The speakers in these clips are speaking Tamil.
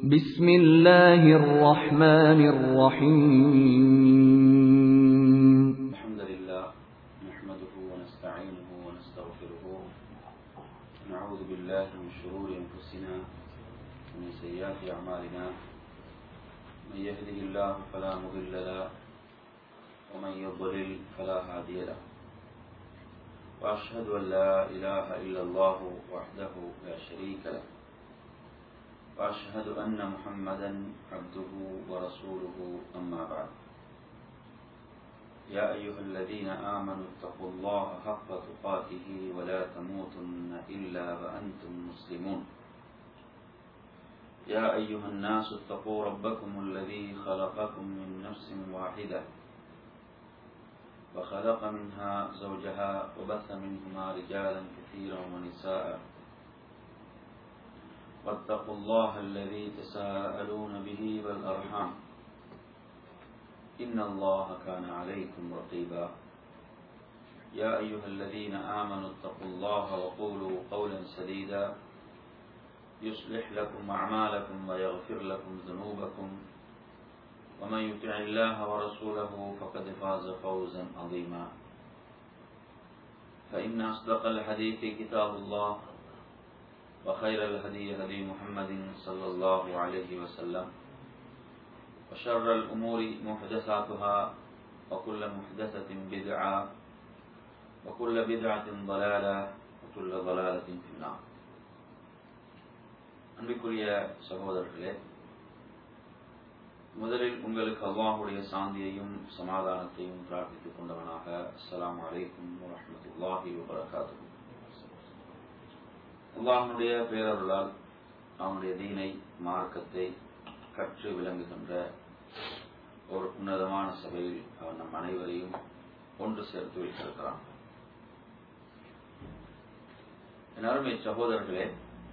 بسم الله الرحمن الرحيم الحمد لله نحمده ونستعينه ونستغفره نعوذ بالله من شرور أنفسنا ومن سيئات أعمالنا من يهده الله فلا مضل له ومن يضلل فلا هادي له وأشهد أن لا إله إلا الله وحده لا شريك له وأشهد أن محمدا عبده ورسوله أما بعد يا أيها الذين آمنوا اتقوا الله حق تقاته ولا تموتن إلا وأنتم مسلمون يا أيها الناس اتقوا ربكم الذي خلقكم من نفس واحدة وخلق منها زوجها وبث منهما رجالا كثيرا ونساء واتقوا الله الذي تساءلون به والأرحام إن الله كان عليكم رقيبا يا أيها الذين آمنوا اتقوا الله وقولوا قولا سديدا يصلح لكم أعمالكم ويغفر لكم ذنوبكم ومن يطع الله ورسوله فقد فاز فوزا عظيما فإن أصدق الحديث كتاب الله وخير الهدي هدي محمد صلى الله عليه وسلم وشر الأمور محدثاتها وكل محدثة بدعة وكل بدعة ضلالة وكل ضلالة في النار அன்பிற்குரிய சகோதரர்களே முதலில் உங்களுக்கு அல்லாஹுடைய சாந்தியையும் சமாதானத்தையும் பிரார்த்தித்துக் கொண்டவனாக அஸ்ஸலாமு அலைக்கும் வரஹ்மத்துல்லாஹி வபரகாத்துஹு அல்லாஹனுடைய பேரருளால் அவனுடைய தீனை மார்க்கத்தை கற்று விளங்குகின்ற ஒரு உன்னதமான சபையில் அவன் நம் அனைவரையும் ஒன்று சேர்த்து வைத்திருக்கிறான் என் அருமை சகோதரர்களே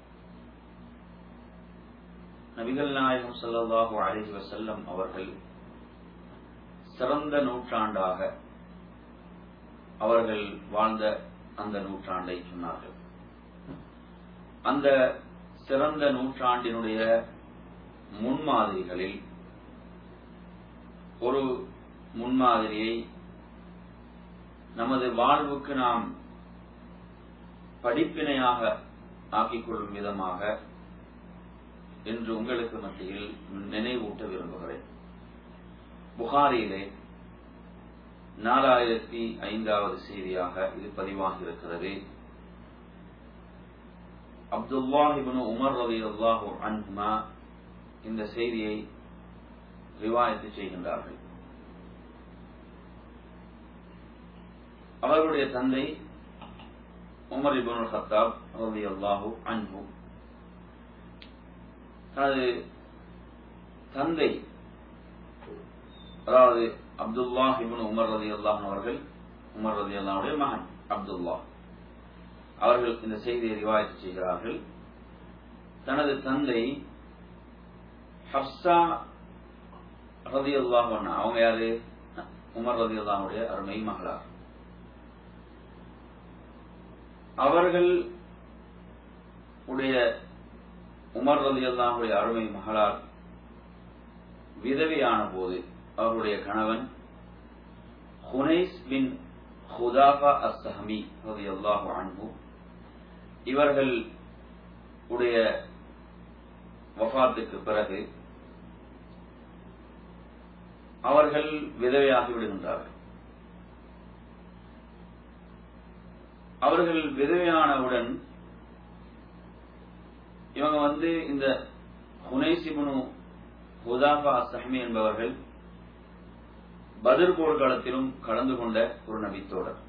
நபிகள் நாயகம் ஸல்லல்லாஹு அலைஹி வஸல்லம் அவர்கள் சிறந்த நூற்றாண்டாக அவர்கள் வாழ்ந்த அந்த நூற்றாண்டை சொன்னார்கள் அந்த சிறந்த நூற்றாண்டினுடைய முன்மாதிரிகளில் ஒரு முன்மாதிரியை நமது வாழ்வுக்கு நாம் படிப்பினையாக ஆக்கிக்கொள்ளும் விதமாக என்று உங்களுக்கு மத்தியில் நினைவூட்ட விரும்புகிறேன் புகாரியிலே நாலாயிரத்தி ஐந்தாவது செய்தியாக இது பதிவாகி இருக்கிறது அப்துல்லாஹிபனு உமர் ரவி அல்லாஹூ அன்ஹுமா இந்த செய்தியை ரிவாயத்து செய்கின்றார்கள் அவர்களுடைய தந்தை உமர் இபுல் ஹத்தாப் ரவி அல்லாஹூ அன்ஹு தனது தந்தை அதாவது அப்துல்லாஹ் இபுன் உமர் ரதி அல்லாஹ் அவர்கள் உமர் ரதி அல்லாவுடைய மகன் அப்துல்லா அவர்கள் இந்த செய்தியை ரிவாயத்து செய்கிறார்கள் தனது தந்தை ஹப்சா ரதி அல்லாஹ் அவங்க யாரு உமர் ரதி அல்லாவுடைய அருமை மகளார் அவர்கள் உடைய உமர் ரதி அல்லாஹுடைய அருமை மகளார் விதவையான போது அவருடைய கணவன் ஹுனைஸ் பின் ஹுதாஃபா அஸ்ஹமி ரதி அல்லாஹு அன்பு இவர்கள் உடைய வஃத்துக்கு பிறகு அவர்கள் விதவையாகி விடுகின்றார்கள் அவர்கள் விதவையானவுடன் இவங்க வந்து இந்த ஹுனைசிபுனு ஹுதாஃபா அஸ்ஹமி என்பவர்கள் பதிர் போர்க்காலத்திலும் கலந்து கொண்ட ஒரு நபித்தோடர்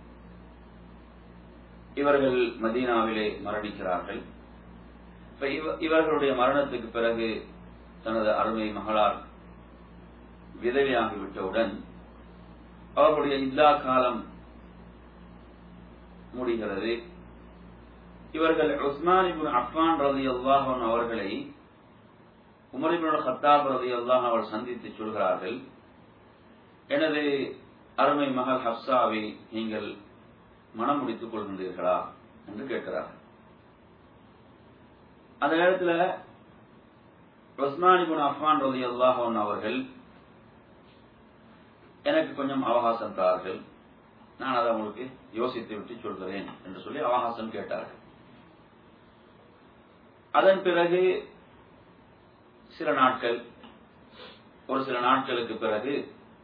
இவர்கள் மதீனாவிலே மரணிக்கிறார்கள் இவர்களுடைய மரணத்துக்கு பிறகு தனது அருமை மகளார் விதவையாகிவிட்டவுடன் அவர்களுடைய இல்லா காலம் முடிகிறது இவர்கள் உஸ்மான் இபுன் அஃபான் ரதி அல்லாஹன் அவர்களை உமரிபுன் ஹத்தாப் ரதி அல்லாஹ் அவர்கள் சந்தித்து சொல்கிறார்கள் எனது அருமை மகள் ஹப்சாவை நீங்கள் மனம் முடித்துக் கொள்கின்றீர்களா என்று கேட்கிறார்கள் அந்த நேரத்தில் உஸ்மான் இப்னு அஃபான் ரலியல்லாஹு அன்ஹு அவர்கள் எனக்கு கொஞ்சம் அவகாசம் தார்கள் நான் அதை உங்களுக்கு யோசித்து விட்டு சொல்கிறேன் என்று சொல்லி அவகாசம் கேட்டார்கள் அதன் பிறகு சில நாட்கள் ஒரு சில நாட்களுக்கு பிறகு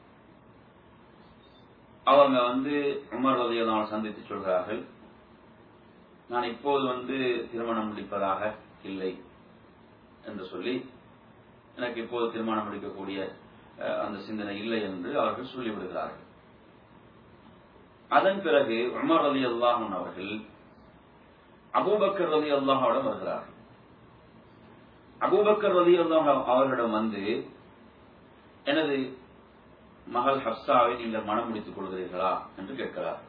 அவங்க வந்து உமர் ரலியல்லாஹு சந்தித்து சொல்கிறார்கள் நான் இப்போது வந்து திருமணம் முடிப்பதாக இல்லை என்று சொல்லி எனக்கு இப்போது திருமணம் முடிக்கக்கூடிய அஹ், அந்த சிந்தனை இல்லை என்று அவர்கள் சொல்லிவிடுகிறார்கள் அதன் பிறகு உமர் ரலி அல்லாஹன் அவர்கள் அபூபக்கர் ரலி அல்லாஹோட வருகிறார்கள் அபூபக்கர் ரலி அல்லாஹ் அவர்களிடம் வந்து எனது மகள் ஹப்சாவை நீங்கள் மனம் முடித்துக் கொள்கிறீர்களா என்று கேட்கிறார்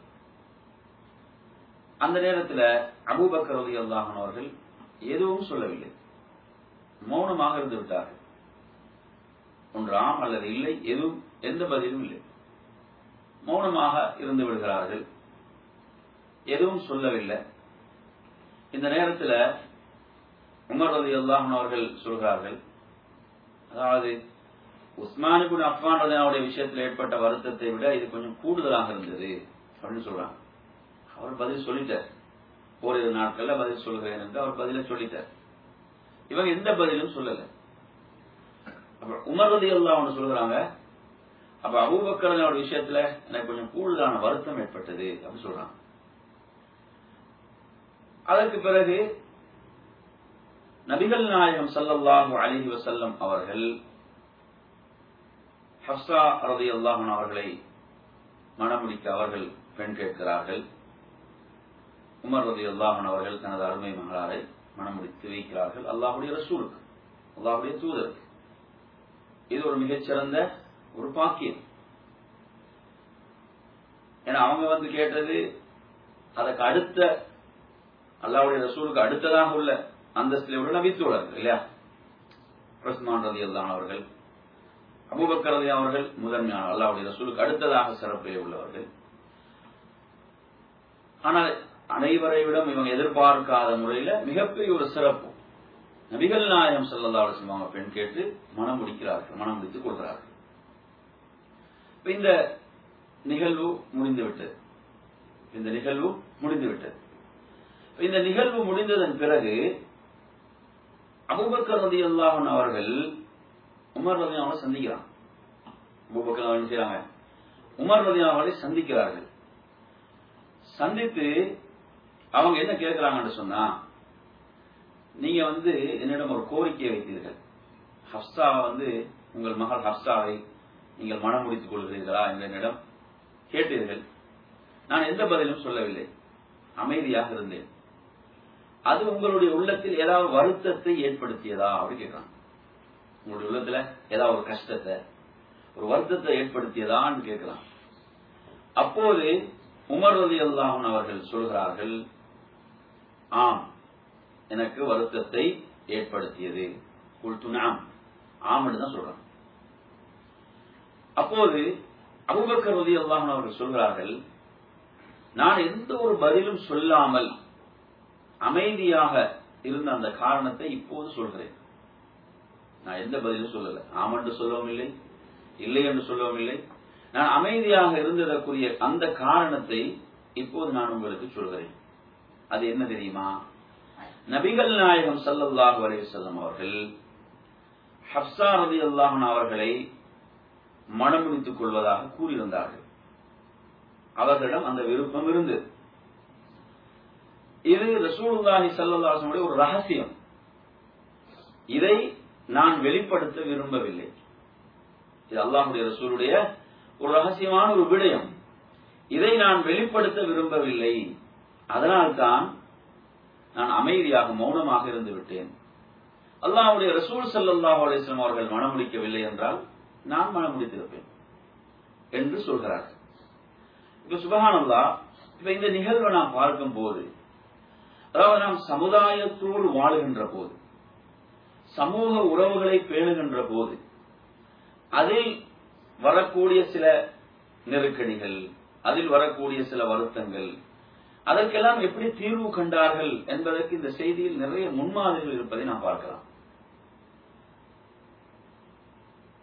அந்த நேரத்தில் அபூபக்கர் ரலி அல்லாஹன் அவர்கள் எதுவும் சொல்லவில்லை மௌனமாக இருந்து விட்டார்கள் ஒன்று ஆம் அல்லது இல்லை எதுவும் எந்த பதிலும் இல்லை மௌனமாக இருந்து விடுகிறார்கள் எதுவும் சொல்லவில்லை இந்த நேரத்தில் உமர் ரலி அல்லாஹன் அவர்கள் சொல்கிறார்கள் அதாவது உஸ்மானுக்கு அஃபான் ரலியாவுடைய விஷயத்தில் ஏற்பட்ட வருத்தத்தை விட இது கொஞ்சம் கூடுதலாக இருந்தது அப்படின்னு சொல்றாங்க அவர் பதில் சொல்லிட்டார் ஓரிரு நாட்கள்ல பதில் சொல்கிறேன் என்று அவர் பதில சொல்லிட்டார் இவங்க எந்த பதிலும் சொல்லல அப்ப உமர் ரதி அல்லாஹ் சொல்றாங்க அப்ப அபூபக்கரனோட விஷயத்துல எனக்கு கொஞ்சம் கூடுதலான வருத்தம் ஏற்பட்டது அப்படின்னு சொல்றாங்க அதற்கு பிறகு நபிகள் நாயகம் ஸல்லல்லாஹு அலைஹி வஸல்லம் அவர்கள் ஹப்சா ரதி அல்லாஹன் அவர்களை மணமுடிக்க அவர்கள் பெண் கேட்கிறார்கள் உமர் ரதி அல்லாஹன் அவர்கள் தனது அருமை மகளாரை மணமுடித்து வைக்கிறார்கள் அல்லாஹுடைய ரசூலுக்கு அல்லாஹுடைய தூதருக்கு இது ஒரு மிகச்சிறந்த ஒரு பாக்கியம் ஏன்னா அவங்க வந்து கேட்டது அதுக்கு அடுத்த அல்லாஹ்வுடைய ரசூலுக்கு அடுத்ததாக உள்ள அந்தஸ்தில் உள்ள நபித்தோழர்கள் இல்லையா உஸ்மான் ரதி அல்லான் அவர்கள் அபூபக்கர் ரதி அவர்கள் முதன்மையான அல்லாஹ்வுடைய ரசூலுக்கு அடுத்ததாக சிறப்பிலே உள்ளவர்கள் ஆனால் அனைவரை விட இவங்க எதிர்பார்க்காத முறையில மிகப்பெரிய ஒரு சிறப்பு நபிகள் நாயகம் ஸல்லல்லாஹு அலைஹி வஸல்லம் அவங்க பெண் கேட்டு மனம் முடிக்கிறார்கள் மனம் முடித்துக் கொள்கிறார்கள் இப்ப இந்த நிகழ்வு முடிந்து விட்டது இந்த நிகழ்வு முடிந்து விட்டது இந்த நிகழ்வு முடிந்ததன் பிறகு அபூபக்கர் ரதி அல்லாஹன் அவர்கள் உமர் ரதி அவங்களை சந்திக்கிறான் அபூபக்கர் அவர்கள் செய்றாங்க உமர் ரதி அவர்களை சந்திக்கிறார்கள் சந்தித்து அவங்க என்ன கேட்கிறாங்கன்னு சொன்னா நீங்க வந்து என்னிடம் ஒரு கோரிக்கையை வைத்தீர்கள் ஹப்சாவை வந்து உங்கள் மகள் ஹப்சாவை நீங்கள் மனம் முடித்துக் கொள்கிறீர்களா என்று என்னிடம் கேட்டீர்கள் நான் எந்த பதிலும் சொல்லவில்லை அமைதியாக இருந்தேன் அது உங்களுடைய உள்ளத்தில் ஏதாவது வருத்தத்தை ஏற்படுத்தியதா அப்படின்னு கேட்கிறாங்க உங்களுடைய உள்ளத்துல ஏதாவது ஒரு கஷ்டத்தை ஒரு வருத்தத்தை ஏற்படுத்தியதான்னு கேட்கலாம் அப்போது உமர் ரதி அல்லாஹன் அவர்கள் சொல்கிறார்கள் ஆம் எனக்கு வருத்தத்தை ஏற்படுத்தியது குல்து நாம் ஆம்னு தான் சொல்றாங்க அப்போது அபுபக்கர் ரதி அல்லாஹன் அவர்கள் சொல்கிறார்கள் நான் எந்த ஒரு பதிலும் சொல்லாமல் அமைதியாக இருந்த அந்த காரணத்தை இப்போது சொல்கிறேன் நான் எந்த பதிலும் சொல்லல ஆம் என்று சொல்லவும் இல்லை இல்லை என்று சொல்லவும் இல்லை நான் அமைதியாக இருந்ததற்குரிய அந்த காரணத்தை இப்போது நான் உங்களுக்கு சொல்கிறேன் அது என்ன தெரியுமா நபிகள் நாயகம் ஸல்லல்லாஹு அலைஹி வஸல்லம் அவர்கள் ஹப்சா ரலியல்லாஹு அவர்களை மணமுடித்துக் கொள்வதாக கூறியிருந்தார்கள் அவர்களிடம் அந்த விருப்பம் இருந்தது இது ரசூலுல்லாஹி ஸல்லல்லாஹு அலைஹி வஸல்லம் ஒரு ரகசியம் இதை நான் வெளிப்படுத்த விரும்பவில்லை இது அல்லாஹுடைய ரசூலுடைய ஒரு ரகசியமான ஒரு விடயம் இதை நான் வெளிப்படுத்த விரும்பவில்லை அதனால்தான் நான் அமைதியாக மௌனமாக இருந்து விட்டேன் அல்லாஹுடைய ரசூல் சல்லாஹூ அலிஸ்லாம் அவர்கள் மனமுடிக்கவில்லை என்றால் நான் மனமுடித்திருப்பேன் என்று சொல்கிறார்கள் இப்ப சுபகானல்லா இப்ப இந்த நிகழ்வை நாம் பார்க்கும் போது அதாவது நாம் சமுதாயத்தோடு வாழுகின்ற போது சமூக உறவுகளை பேணுகின்ற போது அதில் வரக்கூடிய சில நெருக்கடிகள் அதில் வரக்கூடிய சில வருத்தங்கள் அதற்கெல்லாம் எப்படி தீர்வு கண்டார்கள் என்பதற்கு இந்த செய்தியில் நிறைய முன்மாதிரிகள் இருப்பதை நாம் பார்க்கலாம்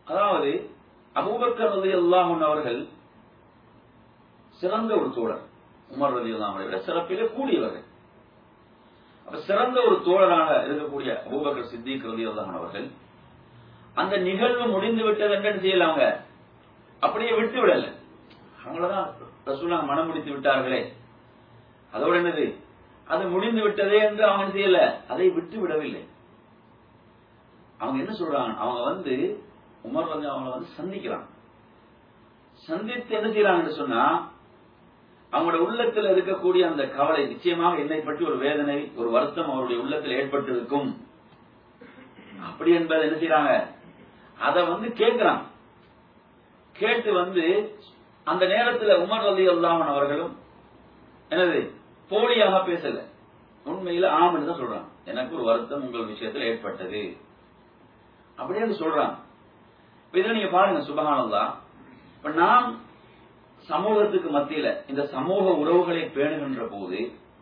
அதாவது அபூபக்கர் ரதி அல்லாஹன் அவர்கள் சிறந்த ஒரு தோழர் உமர் ரதி அல்லாஹனை விட சிறப்பிலே கூடியவர்கள் அப்ப சிறந்த ஒரு தோழராக இருக்கக்கூடிய அபூபக்கர் சித்திக் ரதி அல்லாஹன் அவர்கள் அந்த நிகழ்வு முடிந்து விட்டது என்று செய்யலாங்க அப்படியே விட்டு விடல அவங்களதான் ரசூலா மனம் முடித்து விட்டார்களே அதோட என்னது அது முடிந்து விட்டதே என்று அவங்க செய்யல அதை விட்டு விடவில்லை அவங்க என்ன சொல்றாங்க அவங்க வந்து உமர் வந்து அவங்கள வந்து சந்திக்கிறாங்க சந்தித்து என்ன செய்யறாங்கன்னு சொன்னா அவங்களோட உள்ளத்தில் இருக்கக்கூடிய அந்த கவலை நிச்சயமாக என்னை பற்றி ஒரு வேதனை ஒரு வருத்தம் அவருடைய உள்ளத்தில் ஏற்பட்டிருக்கும் அப்படி என்பதை என்ன செய்யறாங்க அத வந்து கேட்கிறாங்க கேட்டு வந்து அந்த நேரத்தில் உமர் ரதி அல்லாமன் அவர்களும் என்னது போலியாக பேசல உண்மையில ஆமன்னு தான் சொல்றாங்க எனக்கு ஒரு வருத்தம் உங்கள் விஷயத்தில் ஏற்பட்டது அப்படின்னு சொல்றாங்க இதுல நீங்க பாருங்க சுபகானந்தா இப்ப நாம் சமூகத்துக்கு மத்தியில இந்த சமூக உறவுகளை பேணுகின்ற போது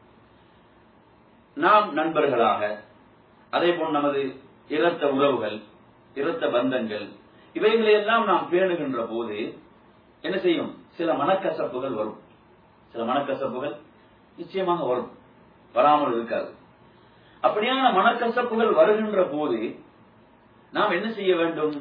நாம் நண்பர்களாக அதே போல் நமது இரத்த உறவுகள் இரத்த பந்தங்கள் இவைகளை எல்லாம் நாம் பேணுகின்ற போது என்ன செய்யும் சில மனக்கசப்புகள் வரும் சில மனக்கசப்புகள் நிச்சயமாக வரும் வராமல் இருக்காது அப்படியான மனக்கசப்புகள் வருகின்ற போது நாம் என்ன செய்ய வேண்டும்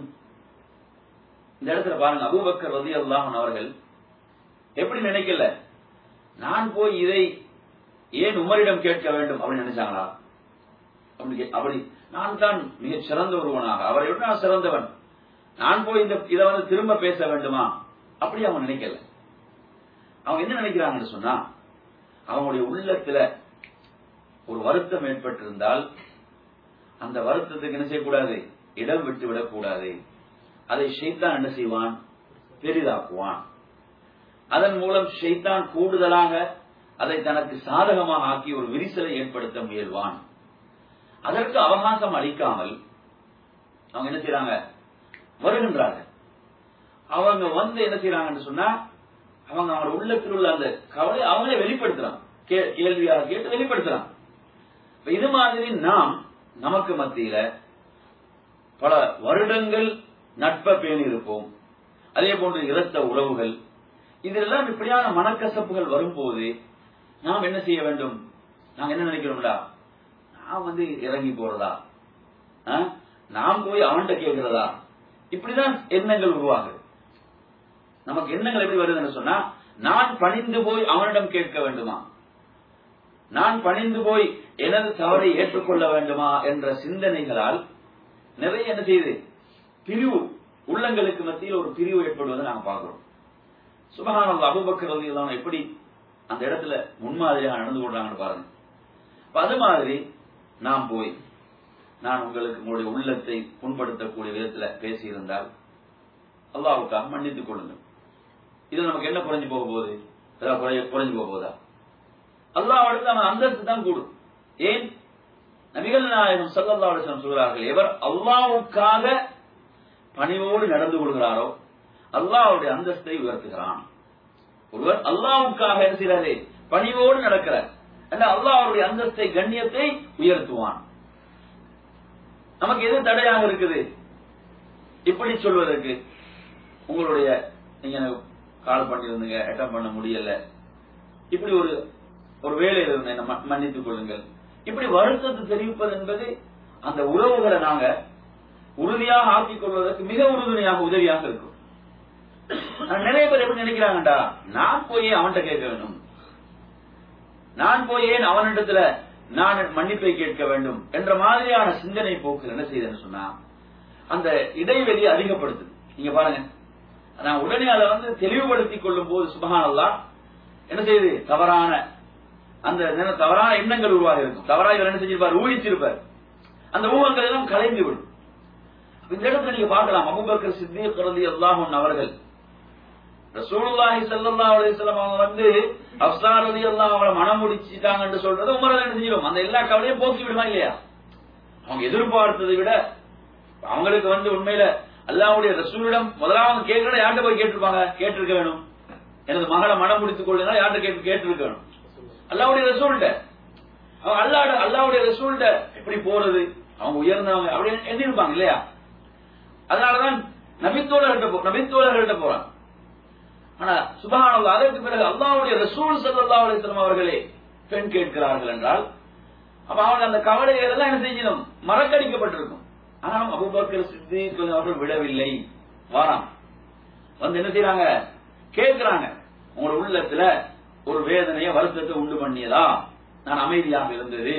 இந்த இடத்துல பாருங்க அபூபக்கர் ரதி அல்லாஹன் அவர்கள் எப்படி நினைக்கல நான் போய் இதை ஏன் உமரிடம் கேட்க வேண்டும் அப்படின்னு நினைச்சாங்களா அப்படி அப்படி நான் தான் மிக சிறந்த ஒருவனாக அவரை விட நான் சிறந்தவன் நான் போய் இந்த இதை வந்து திரும்ப பேச வேண்டுமா அப்படி அவங்க நினைக்கல அவங்க என்ன நினைக்கிறாங்கன்னு சொன்னா அவங்களுடைய உள்ளத்துல ஒரு வருத்தம் ஏற்பட்டிருந்தால் அந்த வருத்தத்துக்கு என்ன செய்யக்கூடாது இடம் விட்டு விடக்கூடாது அதை ஷைத்தான் என்ன செய்வான் பெரிதாக்குவான் அதன் மூலம் ஷைத்தான் கூடுதலாக அதை தனக்கு சாதகமாக ஆக்கி ஒரு விரிசலை ஏற்படுத்த முயல்வான் அதற்கு அவகாசம் அளிக்காமல் அவங்க என்ன செய்யறாங்க வருகின்றார்கள் அவங்க வந்து என்ன செய்யறாங்கன்னு சொன்னா அவங்க அவங்க உள்ளத்தில் உள்ள அந்த கவலை அவங்களே வெளிப்படுத்துறாங்க கேள்வியாக கேட்டு வெளிப்படுத்துறாங்க இது மாதிரி நாம் நமக்கு மத்தியில பல வருடங்கள் நட்ப பேணி இருப்போம் அதே போன்று இரத்த உறவுகள் இதெல்லாம் இப்படியான மனக்கசப்புகள் வரும்போது நாம் என்ன செய்ய வேண்டும் நாங்க என்ன நினைக்கிறோம்டா நான் வந்து இறங்கி போறதா நாம் போய் அவன்கிட்ட கேட்கிறதா இப்படிதான் எண்ணங்கள் உருவாகுது நமக்கு எண்ணங்கள் எப்படி வருதுன்னு சொன்னா நான் பணிந்து போய் அவனிடம் கேட்க வேண்டுமா நான் பணிந்து போய் எனது தவறை ஏற்றுக்கொள்ள வேண்டுமா என்ற சிந்தனைகளால் நிறைய என்ன செய்யுது பிரிவு உள்ளங்களுக்கு மத்தியில் ஒரு பிரிவு ஏற்படுவதை நாங்க பார்க்கிறோம் சுபகான அபுபக்கர் ரலியல்லாஹு எப்படி அந்த இடத்துல முன்மாதிரியாக நடந்து கொள்றாங்கன்னு பாருங்க அது மாதிரி நாம் போய் நான் உங்களுக்கு உங்களுடைய உள்ளத்தை புண்படுத்தக்கூடிய விதத்துல பேசியிருந்தால் அல்லாவுக்காக மன்னித்துக் கொள்ளுங்கள் இது நமக்கு என்ன குறைஞ்சு போக போகுது ஏதாவது குறைஞ்சு போக போதா அல்லாஹ் நம்ம அந்தஸ்து தான் கூடும் ஏன் நபிகள் நாயகம் சல்லல்லா அலிஸ்லாம் சொல்கிறார்கள் எவர் அல்லாவுக்காக பணிவோடு நடந்து கொள்கிறாரோ அல்லாவுடைய அந்தஸ்தை உயர்த்துகிறான் ஒருவர் அல்லாவுக்காக என்ன செய்யறாரு பணிவோடு நடக்கிறார் அல்லாஹ் அவருடைய அந்தஸ்தை கண்ணியத்தை உயர்த்துவான் நமக்கு எது தடையாக இருக்குது இப்படி சொல்வதற்கு உங்களுடைய நீங்க எனக்கு கால் பண்ணியிருந்தீங்க அட்டன் பண்ண முடியல இப்படி ஒரு ஒரு வேலையில் இருந்தேன் மன்னித்துக் கொள்ளுங்கள் இப்படி வருத்தத்தை தெரிவிப்பது என்பது அந்த உறவுகளை நாங்க உறுதியாக ஆக்கிக் கொள்வதற்கு மிக உறுதுணையாக உதவியாக இருக்கும் நிறைய பேர் எப்படி நினைக்கிறாங்கடா நான் போய் அவன்கிட்ட கேட்க வேண்டும் நான் போய் ஏன் அவனிடத்துல நான் மன்னிப்பை கேட்க வேண்டும் என்ற மாதிரியான சிந்தனை போக்கு என்ன செய்யுதுன்னு சொன்னா அந்த இடைவெளியை அதிகப்படுத்துது நீங்க பாருங்க நான் உடனே அதை வந்து தெளிவுபடுத்திக் கொள்ளும் போது சுபகானல்லா என்ன செய்யுது தவறான அந்த தவறான எண்ணங்கள் உருவாக இருக்கும் தவறாக இவர் என்ன செஞ்சிருப்பார் ஊழிச்சிருப்பார் அந்த ஊகங்கள் எல்லாம் கலைந்து விடும் இந்த இடத்துல நீங்க பார்க்கலாம் அபுபக்கர் சித்திக் ரலி அல்லாஹன் அவர்கள் ரசூலுல்லாஹி ஸல்லல்லாஹு அலைஹி வஸல்லம் அவங்க வந்து அஃப்ஸா ரலியல்லாஹு அவளை மனம் முடிச்சிட்டாங்கன்னு சொல்றது உமர் என்ன செஞ்சிடும் அந்த எல்லா கவலையும் போக்கி விடுமா இல்லையா அவங்க எதிர்பார்த்ததை விட அவங்களுக்கு வந்து உண்மையில அல்லாவுடைய ரசூலிடம் முதலாவது கேட்கறத யார்கிட்ட போய் கேட்டிருப்பாங்க கேட்டிருக்க வேணும் எனது மகளை மனம் முடித்துக் கொள்ளுங்க யார்கிட்ட கேட்டு கேட்டிருக்க வேணும் அல்லாவுடைய ரசூல்கிட்ட அவங்க அல்லாட அல்லாவுடைய ரசூல்கிட்ட எப்படி போறது அவங்க உயர்ந்தவங்க அப்படின்னு எண்ணிருப்பாங்க இல்லையா அதனாலதான் நபித்தோழர்கிட்ட போ நபித்தோழர்கள்ட்ட போறான் ஆனா சுபஹானல்லாஹ் அதற்கு பிறகு அல்லாஹ்வுடைய ரசூல் ஸல்லல்லாஹு அலைஹி வஸல்லம் அவர்களே பெண் கேட்கிறார்கள் என்றால் அப்ப அவங்க அந்த கவலைகள் எல்லாம் என்ன செய்யணும் மறக்கடிக்கப்பட்டிருக்கும் ஆனாலும் அபூபக்கர் சித்திக் அவர்கள் விடவில்லை வாராம் வந்து என்ன செய்யறாங்க கேட்கிறாங்க உங்களோட உள்ளத்துல ஒரு வேதனைய வருத்தத்தை உண்டு பண்ணியதா நான் அமைதியாக இருந்தது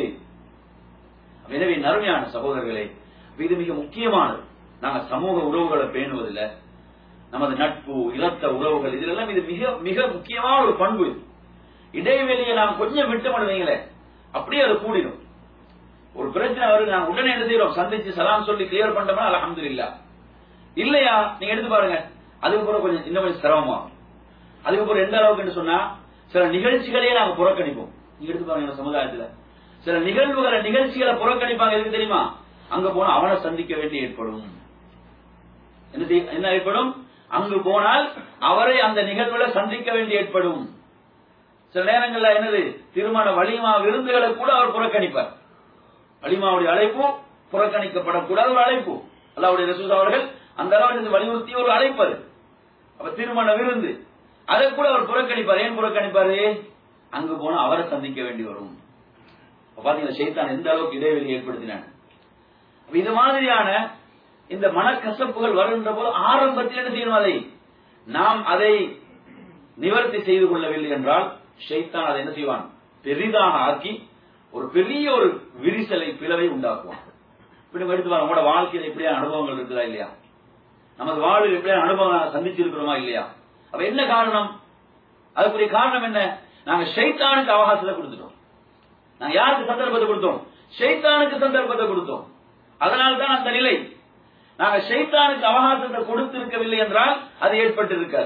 எனவே நறுமையான சகோதரர்களே இது மிக முக்கியமானது நாங்க சமூக உறவுகளை பேணுவதில்லை நமது நட்பு இலத்த உறவுகள் இதெல்லாம் இது மிக மிக முக்கியமான ஒரு பண்பு இது. இடைவெளியை நாம் கொஞ்சம் விட்டு வைங்களேன் அப்படியே அது கூடிடும் ஒரு பிரச்சனை வருது நாங்க உடனே என்ன செய்யறோம் சந்திச்சு சலாம் சொல்லி கிளியர் பண்ணோம்னா அல்ஹம்துலில்லா இல்லையா நீங்க எடுத்து பாருங்க அதுக்கப்புறம் கொஞ்சம் இன்னும் கொஞ்சம் சிரமமாகும் அதுக்கப்புறம் எந்த அளவுக்குன்னு சொன்னா சில நிகழ்ச்சிகளையே நாங்க புறக்கணிப்போம் நீங்க எடுத்து பாருங்க நம்ம சமுதாயத்துல சில நிகழ்வுகளை நிகழ்ச்சிகளை புறக்கணிப்பாங்க எதுக்கு தெரியுமா அங்க போனா அவனை சந்திக்க வேண்டி ஏற்படும் என்ன செய்ய- என்ன ஏற்படும் அங்கு போனால் அவரை அந்த நிகழ்வுல சந்திக்க வேண்டி ஏற்படும் சில நேரங்கள்ல என்னது திருமண வலிமா விருந்துகளை கூட அவர் புறக்கணிப்பார் வலிமாவுடைய அழைப்பு புறக்கணிக்கப்படக்கூடாத ஒரு அழைப்பு அல்லாவுடைய ரசூல் அவர்கள் அந்த அளவுக்கு வலியுறுத்தி ஒரு அழைப்பது அப்ப திருமண விருந்து அதை கூட அவர் புறக்கணிப்பார் ஏன் புறக்கணிப்பாரு அங்கு போனா அவரை சந்திக்க வேண்டி வரும் அப்ப பாத்தீங்கன்னா ஷைத்தான் எந்த அளவுக்கு இடைவெளி ஏற்படுத்தினான் அப்ப இது மாதிரியான இந்த மனக்கசப்புகள் வருகின்ற போது ஆரம்பத்தில் என்ன செய்யணும் அதை நாம் அதை நிவர்த்தி செய்து கொள்ளவில்லை என்றால் ஷைத்தான் அதை என்ன செய்வான் பெரிதாக ஆக்கி ஒரு பெரிய ஒரு விரிசலை பிளவை உண்டாக்குவான் இப்படி நம்ம எடுத்து பாருங்க உங்களோட வாழ்க்கையில இப்படியான அனுபவங்கள் இருக்குதா இல்லையா நமது வாழ்வில் எப்படியான அனுபவம் நாங்க சந்திச்சிருக்கிறோமா இல்லையா அப்ப என்ன காரணம் அதுக்குரிய காரணம் என்ன நாங்க ஷைத்தானுக்கு அவகாசத்தை கொடுத்துட்டோம் நாங்க யாருக்கு சந்தர்ப்பத்தை கொடுத்தோம் ஷைத்தானுக்கு சந்தர்ப்பத்தை கொடுத்தோம் அதனால தான் அந்த நிலை நாங்க ஷைத்தானுக்கு அவகாசத்தை கொடுத்திருக்கவில்லை என்றால் அது ஏற்பட்டு இருக்காது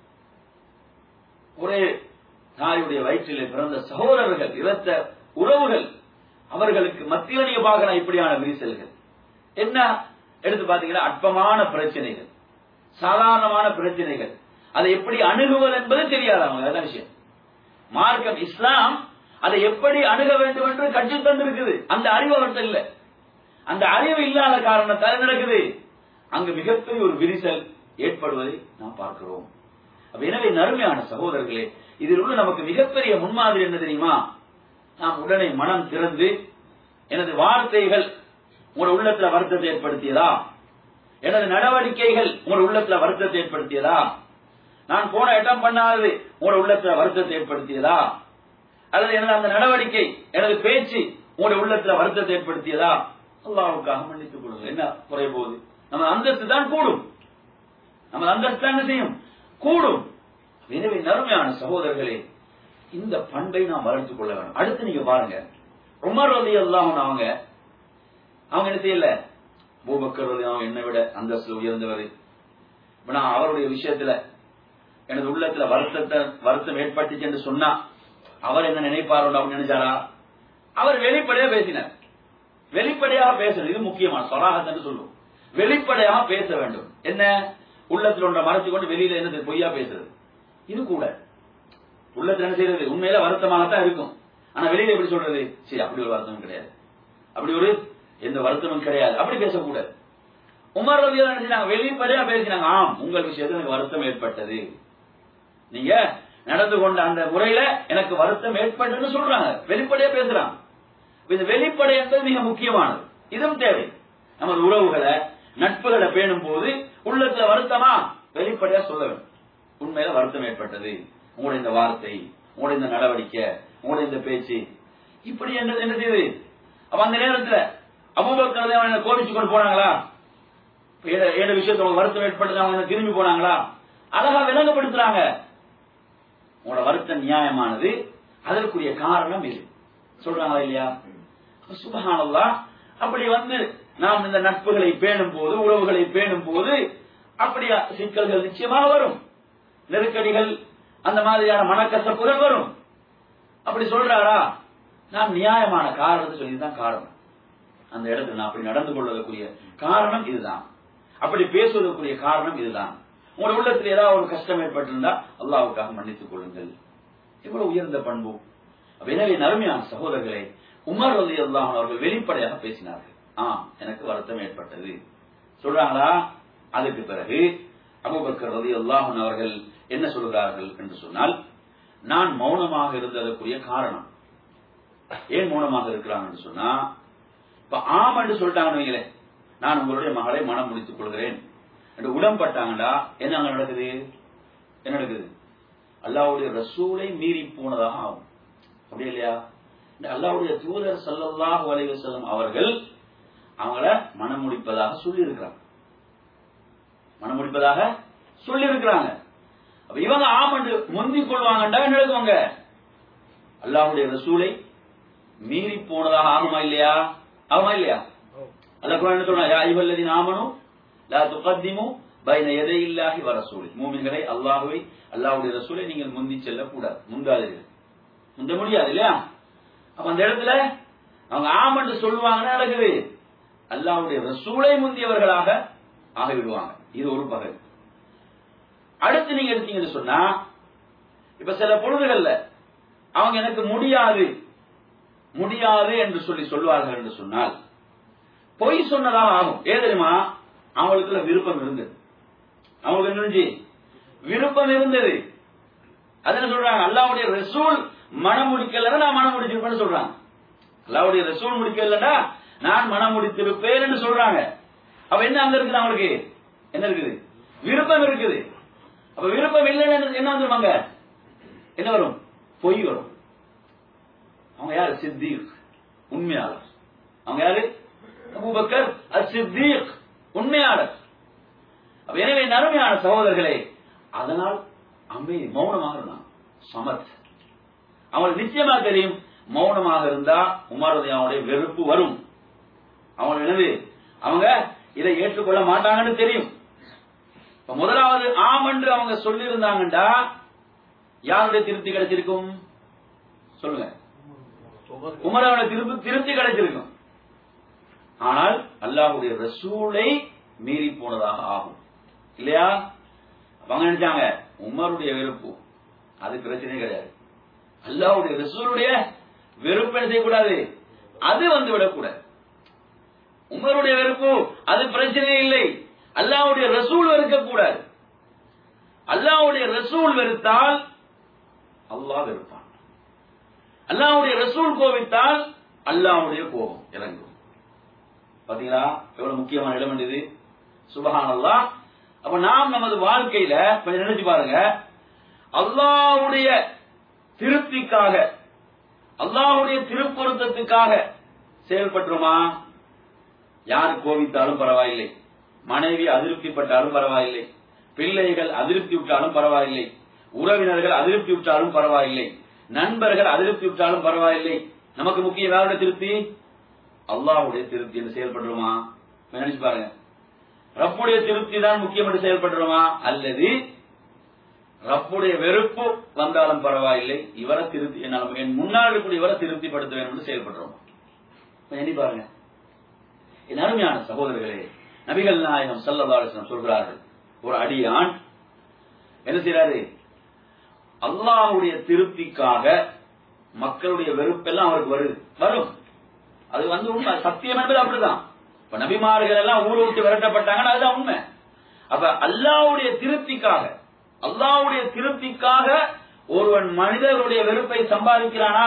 ஒரே தாயுடைய வயிற்றிலே பிறந்த சகோதரர்கள் இரத்த உறவுகள் அவர்களுக்கு மத்தியில நீங்க பார்க்கலாம் இப்படியான விரிசல்கள் என்ன எடுத்து பாத்தீங்கன்னா அற்பமான பிரச்சனைகள் சாதாரணமான பிரச்சனைகள் அதை எப்படி அணுகுவது என்பது தெரியாது அவங்க அதான் விஷயம் மார்க்கம் இஸ்லாம் அதை எப்படி அணுக வேண்டும் என்று கற்றுத் தந்திருக்குது அந்த அறிவு அவர்கிட்ட இல்ல அந்த அறிவு இல்லாத காரணத்தால் என்ன நடக்குது அங்கு மிகப்பெரிய ஒரு விரிசல் ஏற்படுவதை நாம் பார்க்கிறோம் அப்ப எனவே நறுமையான சகோதரர்களே இதில் உள்ள நமக்கு மிகப்பெரிய முன்மாதிரி என்ன தெரியுமா நாம் உடனே மனம் திறந்து எனது வார்த்தைகள் உங்களோட உள்ளத்துல வருத்தத்தை ஏற்படுத்தியதா எனது நடவடிக்கைகள் உங்களோட உள்ளத்துல வருத்தத்தை ஏற்படுத்தியதா நான் போன இடம் பண்ணாதது உங்களோட உள்ளத்துல வருத்தத்தை ஏற்படுத்தியதா அல்லது எனது அந்த நடவடிக்கை எனது பேச்சு உங்களுடைய உள்ளத்துல வருத்தத்தை ஏற்படுத்தியதா அல்லாவுக்காக மன்னித்துக் கொள்ளுங்கள் என்ன குறைய போகுது நம்ம அந்தஸ்து தான் கூடும் நம்ம அந்தஸ்து தான் என்ன செய்யும் கூடும் எனவே நறுமையான சகோதரர்களே இந்த பண்பை நாம் வளர்த்துக் கொள்ள வேண்டும் அடுத்து நீங்க பாருங்க உமர் ரலி அல்லாஹ் அவங்க அவங்க என்ன செய்யல பூபக்கர் ரலி அவங்க என்னை விட அந்தஸ்து உயர்ந்தவர் இப்ப நான் அவருடைய விஷயத்துல எனது உள்ளத்துல வருத்தத்தை வருத்தம் ஏற்பட்டுச்சு என்று சொன்னா அவர் என்ன நினைப்பாரோ அப்படின்னு நினைச்சாரா அவர் வெளிப்படையா பேசினார் வெளிப்படையாக பேசணும் இது முக்கியமான சொராகத்தான் சொல்லுவோம் வெளிப்படையாக பேச வேண்டும் என்ன உள்ளத்தில் ஒன்றை மறைச்சு கொண்டு வெளியில என்னது பொய்யா பேசுறது இது கூட உள்ளத்துல என்ன செய்யறது உண்மையில வருத்தமாகத்தான் இருக்கும் ஆனா வெளியில எப்படி சொல்றது சரி அப்படி ஒரு வருத்தம் கிடையாது அப்படி ஒரு எந்த வருத்தமும் கிடையாது அப்படி பேசக்கூடாது உமர் ரவி என்ன செஞ்சாங்க வெளிப்படையா பேசினாங்க ஆம் உங்கள் விஷயத்துல எனக்கு வருத்தம் ஏற்பட்டது நீங்க நடந்து கொண்ட அந்த முறையில எனக்கு வருத்தம் ஏற்பட்டதுன்னு சொல்றாங்க வெளிப்படையா பேசுறாங்க இந்த வெளிப்படை என்பது மிக முக்கியமானது இதுவும் தேவை நமது உறவுகளை நட்புகளை பேணும் போது உள்ளத்துல வருத்தமா வெளிப்படையா சொல்ல வேண்டும் உண்மையில வருத்தம் ஏற்பட்டது உங்களுடைய இந்த வார்த்தை உங்களுடைய இந்த நடவடிக்கை உங்களுடைய இந்த பேச்சு இப்படி என்ன என்ன செய்யுது அப்ப அந்த நேரத்துல அபூபக்கர் அவனை கோபிச்சு கொண்டு போனாங்களா ஏழு விஷயத்துல உங்களுக்கு வருத்தம் ஏற்பட்டது அவங்க திரும்பி போனாங்களா அழகா விளங்கப்படுத்துறாங்க உங்களோட வருத்தம் நியாயமானது அதற்குரிய காரணம் இது சொல்றாங்களா இல்லையா சுபகானல்லா அப்படி வந்து நாம் இந்த நட்புகளை பேணும் போது உறவுகளை பேணும் போது அப்படி சிக்கல்கள் நிச்சயமாக வரும் நெருக்கடிகள் அந்த மாதிரியான மனக்கசப்புகள் வரும் அப்படி சொல்றாரா நாம் நியாயமான காரணத்தை சொல்லிதான் காரணம் அந்த இடத்துல நான் அப்படி நடந்து கொள்வதற்குரிய காரணம் இதுதான் அப்படி பேசுவதற்குரிய காரணம் இதுதான் உங்களோட உள்ளத்தில் ஏதாவது ஒரு கஷ்டம் ஏற்பட்டிருந்தா அல்லாவுக்காக மன்னித்துக் கொள்ளுங்கள் இவ்வளவு உயர்ந்த பண்பு எனவே நறுமையான சகோதரர்களே உமர் ரலி அல்லாஹ் அவர்கள் வெளிப்படையாக பேசினார்கள் ஆ எனக்கு வருத்தம் ஏற்பட்டது சொல்றாங்களா அதுக்கு பிறகு அபூபக்கர் ரலியல்லாஹு அன்ஹு அவர்கள் என்ன சொல்கிறார்கள் என்று சொன்னால் நான் மௌனமாக இருந்ததற்குரிய காரணம் ஏன் மௌனமாக இருக்கிறாங்க என்று சொன்னா இப்ப ஆம் என்று சொல்லிட்டாங்கன்னு வைங்களேன் நான் உங்களுடைய மகளை மனம் முடித்துக் கொள்கிறேன் என்று உடன்பட்டாங்கடா என்ன அங்க நடக்குது என்ன நடக்குது அல்லாவுடைய ரசூலை மீறி போனதாக ஆகும் அப்படி இல்லையா இந்த அல்லாவுடைய தூதர் ஸல்லல்லாஹு அலைஹி வஸல்லம் அவர்கள் அவங்கள மனம் முடிப்பதாக சொல்லி இருக்கிறாங்க மனம் முடிப்பதாக சொல்லி இருக்கிறாங்க அப்ப இவங்க ஆமண்டு முந்திக் கொள்வாங்கண்டா என்ன எழுதுவாங்க அல்லாஹ்வுடைய ரசூலை மீறி போனதாக ஆகுமா இல்லையா ஆகுமா இல்லையா அல்லாஹ் குர்ஆன் என்ன சொல்றான் யா அய்யுஹல்லதீன ஆமனு லா துகத்திமு பைன யதையில்லாஹி வ ரசூலி மூமின்களை அல்லாஹ்வை அல்லாஹ்வுடைய ரசூலை நீங்கள் முந்தி செல்ல கூடாது முந்தாதீர்கள் முந்த முடியாது இல்லையா அப்ப அந்த இடத்துல அவங்க ஆமண்டு சொல்லுவாங்கன்னா நடக்குது அல்லாஹ்வுடைய ரசூலை முந்தியவர்களாக ஆகிவிடுவாங்க இது ஒரு பகல் அடுத்து நீங்க எடுத்தீங்கன்னு சொன்னா இப்ப சில பொழுதுகள்ல அவங்க எனக்கு முடியாது முடியாது என்று சொல்லி சொல்வார்கள் என்று சொன்னால் பொய் சொன்னதாக ஆகும் ஏன் தெரியுமா அவங்களுக்குள்ள விருப்பம் இருந்தது அவங்களுக்கு என்ன இருந்துச்சு? விருப்பம் இருந்தது அது என்ன சொல்றாங்க அல்லாவுடைய ரசூல் மனம் முடிக்கலன்னா நான் மனம் முடிச்சிருப்பேன்னு சொல்றாங்க அல்லாவுடைய ரசூல் முடிக்கலன்னா நான் மனம் முடித்திருப்பேன் என்று சொல்றாங்க அப்ப என்ன அங்க இருக்குது அவங்களுக்கு என்ன இருக்குது விருப்பம் இருக்குது அப்ப விருப்பம் இல்லைன்னு என்ன- என்ன வந்துருவாங்க என்ன வரும் பொய் வரும் அவங்க யாரு சித்தீக் உண்மையாளர் அவங்க யாரு அபூபக்கர் அஸ் சித்தீக் உண்மையாளர் அப்ப எனவே நறுமையான சகோதரர்களே அதனால் அமைதி மௌனமாக இருந்தான் சமத் அவங்களுக்கு நிச்சயமா தெரியும் மௌனமாக இருந்தா உமரதையாவுடைய வெறுப்பு வரும் அவங்க என்னது அவங்க இதை ஏற்றுக்கொள்ள மாட்டாங்கன்னு தெரியும் இப்ப முதலாவது ஆம் என்று அவங்க சொல்லி இருந்தாங்கண்டா யாருடைய திருப்தி கிடைச்சிருக்கும் சொல்லுங்க உமரோட திருப்தி திருப்தி கிடைச்சிருக்கும் ஆனால் அல்லாஹ்வுடைய ரசூலை மீறி போனதாக ஆகும் இல்லையா அப்ப அவங்க நினைச்சாங்க உமருடைய வெறுப்பு அது பிரச்சனை கிடையாது அல்லாஹ்வுடைய ரசூலுடைய வெறுப்பு என்ன செய்யக்கூடாது அது வந்து விடக்கூடாது உமருடைய வெறுப்பு அது பிரச்சனை இல்லை அல்லாஹ்வுடைய ரசூல் வெறுக்கக்கூடாது அல்லாஹ்வுடைய ரசூல் வெறுத்தால் அல்லாஹ் வெறுப்பான் அல்லாஹ்வுடைய ரசூல் கோபித்தால் அல்லாஹ்வுடைய கோபம் இறங்கும் பாத்தீங்களா எவ்வளவு முக்கியமான இடம் இது சுபஹானல்லாஹ் அப்ப நாம் நமது வாழ்க்கையில கொஞ்சம் நினைச்சு பாருங்க அல்லாஹ்வுடைய திருப்திக்காக அல்லாஹ்வுடைய திருப்பொருத்தத்துக்காக செயல்பட்டுருமா யார் கோபித்தாலும் பரவாயில்லை மனைவி அதிருப்திப்பட்டாலும் பரவாயில்லை பிள்ளைகள் அதிருப்தி விட்டாலும் பரவாயில்லை உறவினர்கள் அதிருப்தி விட்டாலும் பரவாயில்லை நண்பர்கள் அதிருப்தி விட்டாலும் பரவாயில்லை நமக்கு முக்கியம் யாருடைய திருப்தி அல்லாஹ்வுடைய திருப்தி என்று செயல்படுறோமா நினைச்சு பாருங்க ரப்புடைய திருப்தி தான் முக்கியம் என்று செயல்படுறோமா அல்லது ரப்புடைய வெறுப்பு வந்தாலும் பரவாயில்லை இவரை திருப்தி என்னால் என் முன்னால் இருக்கக்கூடிய இவரை திருப்திப்படுத்த வேண்டும் என்று செயல்படுறோம் எண்ணி பாருங்க என் அருமையான சகோதரர்களே நபிகள் நாயகம் ஸல்லல்லாஹு அலைஹி வஸல்லம் சொல்கிறார்கள் ஒரு அடியான் என்ன செய்யறாரு அல்லாஹ்வுடைய திருப்திக்காக மக்களுடைய வெறுப்பெல்லாம் அவருக்கு வருது வரும் அது வந்து உண்மை சத்தியம் என்பது அப்படிதான் இப்ப நபிமார்கள் எல்லாம் ஊரை விட்டு விரட்டப்பட்டாங்கன்னா அதுதான் உண்மை அப்ப அல்லாஹ்வுடைய திருப்திக்காக அல்லாஹ்வுடைய திருப்திக்காக ஒருவன் மனிதர்களுடைய வெறுப்பை சம்பாதிக்கிறானா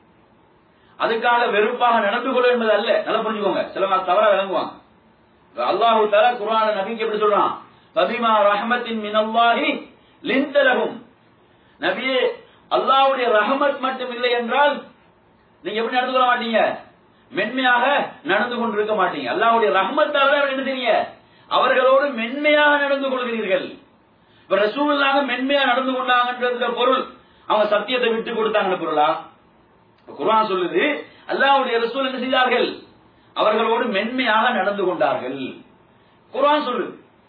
அதுக்காக வெறுப்பாக நடந்து கொள்ள என்பது அல்ல நல்லா புரிஞ்சுக்கோங்க சிலவங்க தவறா விளங்குவாங்க அல்லாஹு தஆலா குர்ஆன நபிக்கு எப்படி சொல்றான் ஃபபிமா ரஹ்மத்தின் மினல்லாஹி லின்தலஹும் நபியே அல்லாஹ்வுடைய ரஹமத் மட்டும் இல்லை என்றால் நீங்க எப்படி நடந்து கொள்ள மாட்டீங்க மென்மையாக நடந்து கொண்டிருக்க மாட்டீங்க அல்லாஹ்வுடைய ரஹமத்தால என்ன செய்றீங்க அவர்களோடு மென்மையாக நடந்து கொள்கிறீர்கள் இப்ப ரசூலுல்லாஹ் மென்மையா நடந்து கொண்டாங்கன்றதுல பொருள் அவங்க சத்தியத்தை விட்டு கொடுத்தாங்கன்னு பொருளா இப்ப குர்ஆன் சொல்லுது அல்லாஹ்வுடைய ரசூல் என்ன செய்தார்கள் அவர்களோடு மென்மையாக நடந்து கொண்டார்கள் குர்ஆன் சொல்லுது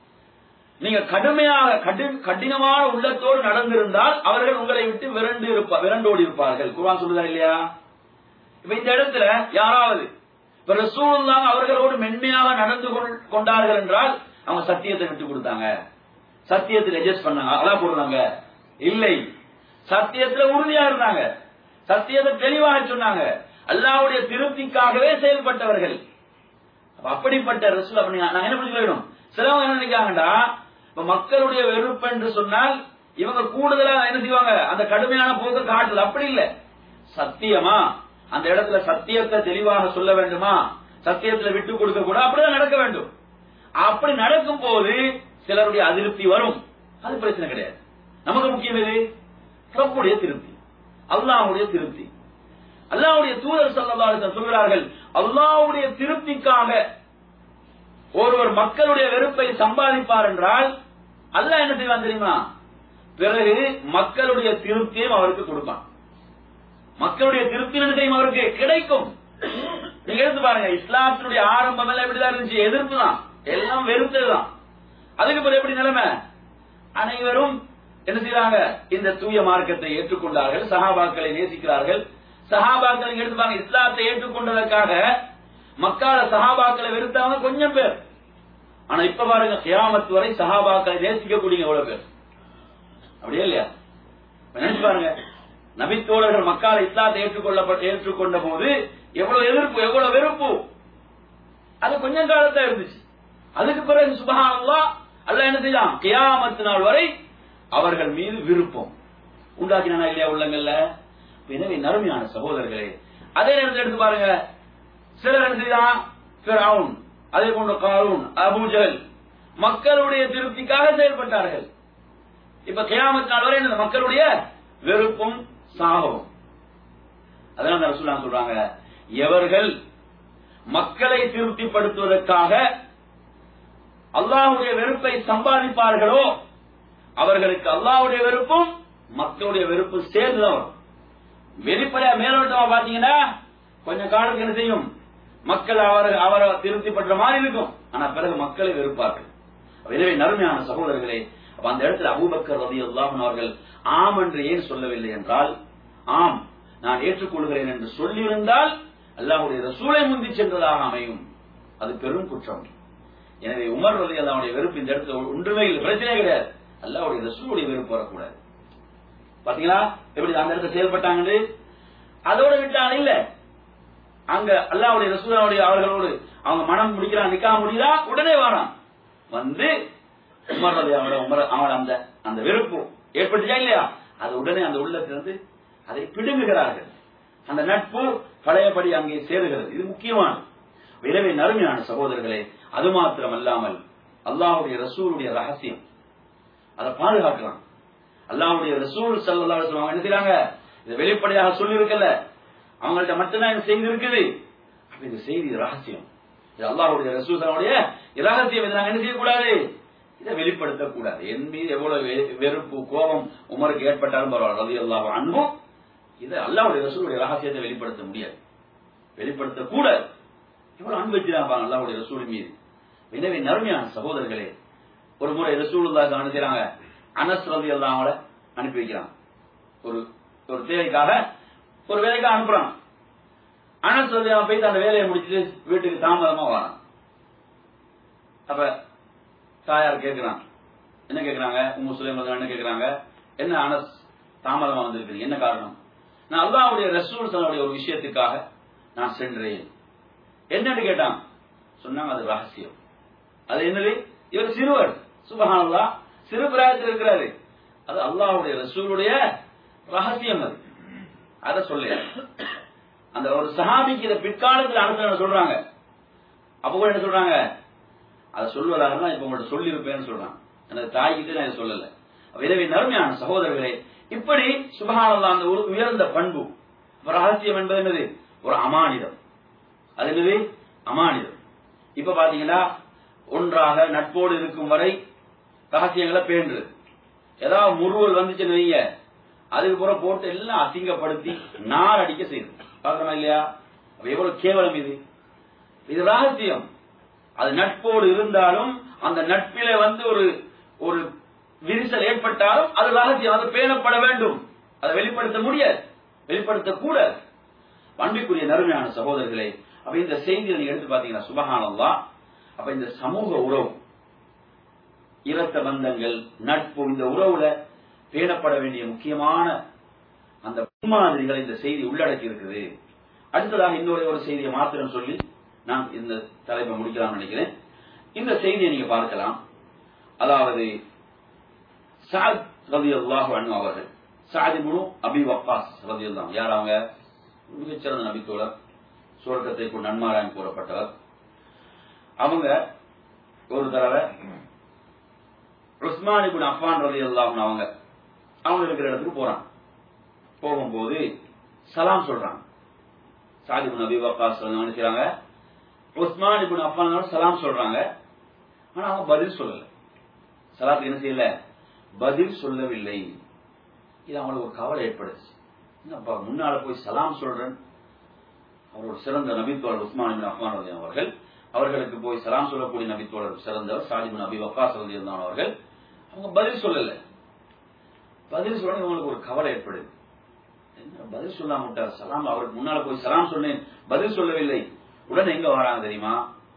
நீங்க கடுமையாக கடி- கடினமான உள்ளத்தோடு நடந்திருந்தால் அவர்கள் உங்களை விட்டு விரண்டு இருப்பா விரண்டோடி இருப்பார்கள் குர்ஆன் சொல்லுதா இல்லையா இப்ப இந்த இடத்துல யாராவது இப்ப ரசூலுல்லாஹ் அவர்களோடு மென்மையாக நடந்து கொள்- கொண்டார்கள் என்றால் அவங்க சத்தியத்தை விட்டு கொடுத்தாங்க சத்தியத்தில் அட்ஜஸ்ட் பண்ணாங்க அதான் போடுறாங்க இல்லை சத்தியத்துல உறுதியா இருந்தாங்க சத்தியத்தை தெளிவாக சொன்னாங்க அல்லாஹ்வுடைய திருப்திக்காகவே செயல்பட்டவர்கள் அப்ப அப்படிப்பட்ட ரசூல் அப்படி நாங்க என்ன புரிஞ்சுக்கணும் சிலவங்க என்ன நினைக்காங்கடா இப்ப மக்களுடைய வெறுப்பு என்று சொன்னால் இவங்க கூடுதலா என்ன செய்வாங்க அந்த கடுமையான போக்கு காட்டுது அப்படி இல்ல சத்தியமா அந்த இடத்துல சத்தியத்தை தெளிவாக சொல்ல வேண்டுமா சத்தியத்துல விட்டு கொடுக்க கூட அப்படிதான் நடக்க வேண்டும் அப்படி நடக்கும் போது சிலருடைய அதிருப்தி வரும் அது பிரச்சனை கிடையாது நமக்கு முக்கியம் எது ரப்புடைய திருப்தி அல்லாஹ்வுடைய திருப்தி அல்லாஹ்வுடைய தூதர் ஸல்லல்லாஹு அலைஹி வஸல்லம் சொல்கிறார்கள் அல்லாஹ்வுடைய திருப்திக்காக ஒருவர் மக்களுடைய வெறுப்பை சம்பாதிப்பார் என்றால் அல்லாஹ் என்ன செய்வான் தெரியுமா பிறகு மக்களுடைய திருப்தியும் அவருக்கு கொடுப்பான் மக்களுடைய திருப்தி என்ன தெரியுமா அவருக்கு கிடைக்கும் நீங்க எடுத்து பாருங்க இஸ்லாத்தினுடைய ஆரம்பம் எல்லாம் இப்படிதான் இருந்துச்சு எதிர்ப்பு தான் எல்லாம் வெறுத்ததுதான் அதுக்கு பிறகு எப்படி நிலைமை அனைவரும் என்ன செய்றாங்க இந்த தூய மார்க்கத்தை ஏற்றுக்கொண்டார்கள் சஹாபாக்களை நேசிக்கிறார்கள் சஹாபாக்களை எடுத்து பாருங்க இஸ்லாத்தை ஏற்றுக்கொண்டதற்காக மக்கால சஹாபாக்களை வெறுத்தவங்க கொஞ்சம் பேர் ஆனா இப்ப பாருங்க கியாமத் வரை சஹாபாக்களை நேசிக்கக்கூடிய எவ்வளவு பேர் அப்படியே இல்லையா இப்ப நினைச்சு பாருங்க நபித்தோழர்கள் மக்கால இஸ்லாத்தை ஏற்றுக்கொள்ளப்பட்ட ஏற்றுக்கொண்ட போது எவ்வளவு எதிர்ப்பு எவ்வளவு வெறுப்பு அது கொஞ்சம் காலத்தா இருந்துச்சு அதுக்கு பிறகு சுபஹானல்லா அல்லாஹ் என்ன செய்யலாம் கியாமத்து நாள் வரை அவர்கள் மீது விருப்பம் உண்டாக்கினா இல்லையா உள்ளங்கள்ல எனவே நறுமையான சகோதரர்களே அதே நேரத்தில் எடுத்து பாருங்க சிலர் என்ன செய்தான் ஃபிரௌன் அதே போன்ற காரூன் அபூஜல் மக்களுடைய திருப்திக்காக செயல்பட்டார்கள் இப்ப கியாமத் நாள் வரை இந்த மக்களுடைய வெறுப்பும் சாபமும் அதனால தான் ரசூலுல்லாஹ் சொல்றாங்க எவர்கள் மக்களை திருப்திப்படுத்துவதற்காக அல்லாஹ்வுடைய வெறுப்பை சம்பாதிப்பார்களோ அவர்களுக்கு அல்லாஹ்வுடைய வெறுப்பும் மக்களுடைய வெறுப்பும் சேர்ந்துதான் வரும் வெளிப்படையா மேலோட்டமா பாத்தீங்கன்னா கொஞ்சம் காலத்துக்கு என்ன செய்யும் மக்கள் அவர் அவரை திருப்திப்படுற மாதிரி இருக்கும் ஆனா பிறகு மக்களை வெறுப்பார்கள் எனவே நறுமையான சகோதரர்களே அப்ப அந்த இடத்துல அபூபக்கர் ரதி அவர்கள் ஆம் என்று ஏன் சொல்லவில்லை என்றால் ஆம் நான் ஏற்றுக்கொள்கிறேன் என்று சொல்லியிருந்தால் அல்லாஹ்வுடைய ரசூலை முந்தி சென்றதாக அமையும் அது பெரும் குற்றம் எனவே உமர் ரதி அல்லாவுடைய வெறுப்பு இந்த இடத்துல ஒன்றுமே இல்லை பிரச்சனையே கிடையாது அல்லாஹ்வுடைய ரசூலுடைய வெறுப்பு வரக்கூடாது பாத்தீங்களா எப்படி அந்த இடத்துல செயல்பட்டாங்கன்னு அதோட விட்டாங்க இல்ல அங்க அல்லாவுடைய ரசூலாவுடைய அவர்களோடு அவங்க மனம் முடிக்கிறான் நிக்கா முடியுதா உடனே வரான் வந்து உமர் ரதி அவனோட உமர் அவன் அந்த அந்த வெறுப்பு ஏற்பட்டுச்சா இல்லையா அது உடனே அந்த உள்ளத்திலிருந்து அதை பிடுங்குகிறார்கள் அந்த நட்பு பழையபடி அங்கே சேருகிறது இது முக்கியமானது எனவே நறுமையான சகோதரர்களே அது மாத்திரம் அல்லாமல் அல்லாஹ்வுடைய ரசூலுடைய ரகசியம் அதை பாதுகாக்கலாம் அல்லாஹ்வுடைய ரசூல் ஸல்லல்லாஹு அலைஹி வஸல்லம் என்ன செய்றாங்க இதை வெளிப்படையாக சொல்லி இருக்கல அவங்கள்ட்ட மட்டும்தான் இந்த செய்தி இருக்குது அப்ப இந்த செய்தி ரகசியம் இது அல்லாஹ்வுடைய ரசூல் ஸல்லல்லாஹுடைய ரகசியம் இதை நாங்க என்ன செய்யக்கூடாது இதை வெளிப்படுத்தக்கூடாது என் மீது எவ்வளவு வெ- வெறுப்பு கோபம் உமருக்கு ஏற்பட்டாலும் பரவாயில்ல ரதி அல்லாஹ் அன்பும் இதை அல்லாஹ்வுடைய ரசூலுடைய ரகசியத்தை வெளிப்படுத்த முடியாது வெளிப்படுத்த கூட எவ்வளவு அன்பு வச்சிருக்காங்க அல்லாஹ்வுடைய ரசூல் மீது எனவே நறுமையான சகோதரர்களே ஒரு முறை ரசூலுல்லாஹ் அனுப்பிறாங்க அனஸ் ரதி அல்லாஹ்வோட அனுப்பி வைக்கிறாங்க ஒரு ஒரு தேவைக்காக ஒரு வேலைக்காக அனுப்புறான் அனஸ் ரதி அவன் போயிட்டு அந்த வேலையை முடிச்சுட்டு வீட்டுக்கு தாமதமா வரான் அப்ப தாயார் கேட்கிறான் என்ன கேட்கிறாங்க உங்க சுலைம் என்ன கேட்கிறாங்க என்ன அனஸ் தாமதமா வந்திருக்கீங்க என்ன காரணம் நான் அல்லாஹ்வுடைய ரசூல் சல்லுடைய ஒரு விஷயத்துக்காக நான் சென்றேன் என்னன்னு கேட்டான் சொன்னாங்க அது ரகசியம் அது என்னது இவர் சிறுவர் சுபஹானல்லா சிறு பிராயத்தில் இருக்கிறாரு அது அல்லாஹ்வுடைய ரசூலுடைய ரகசியம் அது அத சொல்ல அந்த ஒரு சஹாபிக்கு இதை பிற்காலத்தில் அனுப்ப சொல்றாங்க அப்ப கூட என்ன சொல்றாங்க அதை சொல்வதாக தான் இப்ப உங்கள்ட்ட சொல்லியிருப்பேன்னு சொல்றாங்க எனது தாய்கிட்ட நான் இதை சொல்லல அப்ப எனவே நறுமையான சகோதரர்களே இப்படி சுபஹானல்லா அந்த ஒரு உயர்ந்த பண்பு அப்ப ரகசியம் என்பது என்னது ஒரு அமானிதம் அது என்னது அமானிதம் இப்ப பாத்தீங்கன்னா ஒன்றாக நட்போடு இருக்கும் வரை ரகசியங்களை பேண்டு ஏதாவது முறுவல் வந்துச்சுன்னு வைங்க அதுக்கு புறம் போட்டு எல்லாம் அசிங்கப்படுத்தி நார் அடிக்க செய்யுது பாக்குறோமா இல்லையா அப்ப எவ்வளவு கேவலம் இது இது ரகசியம் அது நட்போடு இருந்தாலும் அந்த நட்பில வந்து ஒரு ஒரு விரிசல் ஏற்பட்டாலும் அது ரகசியம் அது பேணப்பட வேண்டும் அதை வெளிப்படுத்த முடியாது வெளிப்படுத்த கூட அன்பிற்குரிய நறுமையான சகோதரர்களே அப்ப இந்த செய்தியை நீங்க எடுத்து பாத்தீங்கன்னா சுபகானந்தா அப்ப இந்த சமூக உறவு இரத்த பந்தங்கள் நட்பு இந்த உறவுல பேணப்பட வேண்டிய முக்கியமான அந்த முன்மாதிரிகளை இந்த செய்தி உள்ளடக்கி இருக்குது அடுத்ததாக இன்னொரு ஒரு செய்தியை மாத்திரம் சொல்லி நான் இந்த தலைப்பை முடிக்கலாம்னு நினைக்கிறேன் இந்த செய்தியை நீங்க பார்க்கலாம் அதாவது சாத் ரதி அல்லாஹ் அவர்கள் சாதிமுனு அபி வப்பாஸ் ரதி அல்லாம் யார் அவங்க மிகச்சிறந்த நபித்தோழர் சுவர்க்கத்தை கொண்டு நன்மாராயன் கூறப்பட்டவர் அவங்க ஒரு தடவை உஸ்மான் இபின் அஃபான் ரதி அல்லாம் அவங்க அவங்க இருக்கிற இடத்துக்கு போறான் போகும்போது சலாம் சொல்றாங்க சாதிபுன் அபி வக்காஸ் என்ன செய்றாங்க உஸ்மான் இபின் அஃபான் சலாம் சொல்றாங்க ஆனா அவங்க பதில் சொல்லல சலாத்துக்கு என்ன செய்யல பதில் சொல்லவில்லை இது அவங்களுக்கு ஒரு கவலை ஏற்படுச்சு என்னப்பா முன்னால போய் சலாம் சொல்றேன் அவர் ஒரு சிறந்த நபித்தோழர் உஸ்மான் இபின் அஃபான் ரதி அவர்கள் அவர்களுக்கு போய் சலாம் சொல்லக்கூடிய நபித்தோழர் சிறந்தவர் சாதிபின் அபி வக்காஸ் ரதி அவர்கள் அவங்க பதில் சொல்லல பதில் சொல்ல இவங்களுக்கு ஒரு கவலை ஏற்படுது என்ன பதில் சொல்லாம விட்டார் சலாம் அவருக்கு முன்னால போய் சலாம் சொன்னேன் பதில் சொல்லவில்லை உடனே எங்க வராங்க தெரியுமா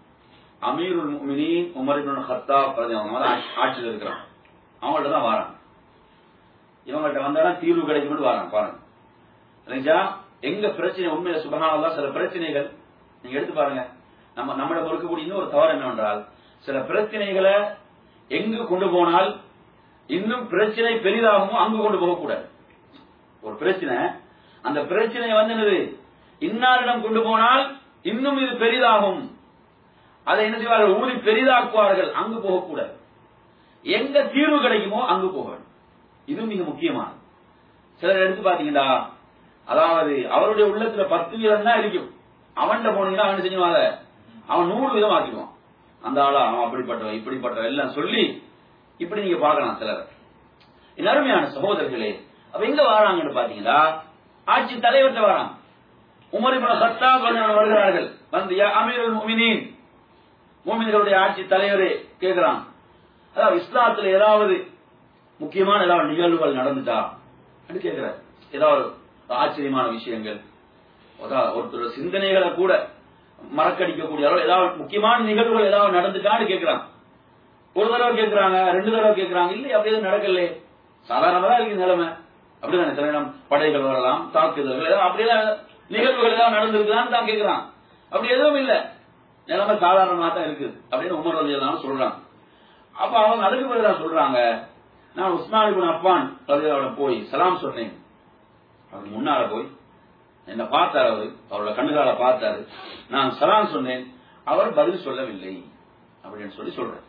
அமீருல் முமினின் உமர் இப்னு ஹத்தாப் அவங்க ஆட்சியில் இருக்கிறாங்க அவங்கள்ட்ட தான் வராங்க இவங்கள்ட்ட வந்தாலும் தீர்வு கிடைக்கும்னு வராங்க பாருங்க இல்லைங்களா எங்க பிரச்சனை உண்மையில சுபகானதான் சில பிரச்சனைகள் நீங்க எடுத்து பாருங்க நம்ம நம்மள பொறுக்கக்கூடிய இன்னொரு தவறு என்னவென்றால் சில பிரச்சனைகளை எங்கு கொண்டு போனால் இன்னும் பிரச்சனை பெரிதாகுமோ அங்கு கொண்டு போகக்கூடாது ஒரு பிரச்சனை அந்த பிரச்சனை வந்து என்னது இன்னாரிடம் கொண்டு போனால் இன்னும் இது பெரிதாகும் அதை என்ன செய்வார்கள் ஊதி பெரிதாக்குவார்கள் அங்கு போகக்கூடாது எங்க தீர்வு கிடைக்குமோ அங்கு போக வேண்டும் இது மிக முக்கியமானது சிலர் எடுத்து பாத்தீங்கன்னா அதாவது அவருடைய உள்ளத்துல பத்து வீதம் தான் இருக்கும் அவன்கிட்ட போனீங்கன்னா அவன் செஞ்சுவாங்க அவன் நூறு விதம் ஆக்கிடுவான் அந்த ஆளா அவன் அப்படிப்பட்டவன் இப்படிப்பட்டவன் எல்லாம் சொல்லி இப்படி நீங்க பார்க்கலாம் சிலர் என் அருமையான சகோதரர்களே அப்ப எங்க வராங்கன்னு பாத்தீங்கன்னா ஆட்சி தலைவர்கிட்ட வராங்க உமர் இப்னு கத்தாப் வருகிறார்கள் வந்து யா அமீருல் முஃமினீன் மூமின்களுடைய ஆட்சி தலைவரே கேட்கிறான் அதாவது இஸ்லாத்துல ஏதாவது முக்கியமான ஏதாவது நிகழ்வுகள் நடந்துட்டா அப்படின்னு கேட்கிறார் ஏதாவது ஆச்சரியமான விஷயங்கள் அதாவது ஒருத்தர் சிந்தனைகளை கூட மறக்கடிக்கக்கூடிய அளவு ஏதாவது முக்கியமான நிகழ்வுகள் ஏதாவது நடந்துட்டான்னு கேட்கிறான் ஒரு தடவை கேட்கிறாங்க ரெண்டு தடவை கேட்கிறாங்க இல்லை அப்படி எதுவும் நடக்கல சாதாரணமா இருக்கு நிலைமை அப்படிதானே சில நேரம் படைகள் வரலாம் தாக்குதல்கள் ஏதாவது அப்படியெல்லாம் நிகழ்வுகள் ஏதாவது நடந்திருக்குதான்னு தான் கேட்கிறான் அப்படி எதுவும் இல்லை நிலைமை சாதாரணமா தான் இருக்குது அப்படின்னு உமர் ரலியல்லாஹு சொல்றாங்க அப்ப அவங்க அதுக்கு பிறகு சொல்றாங்க நான் உஸ்மான் இப்னு அப்பான் ரலியல்லாஹு போய் சலாம் சொன்னேன் அவர் முன்னால போய் என்ன பார்த்தார் அவர் அவரோட கண்ணுகால பார்த்தாரு நான் சலாம் சொன்னேன் அவர் பதில் சொல்லவில்லை அப்படின்னு சொல்லி சொல்றேன்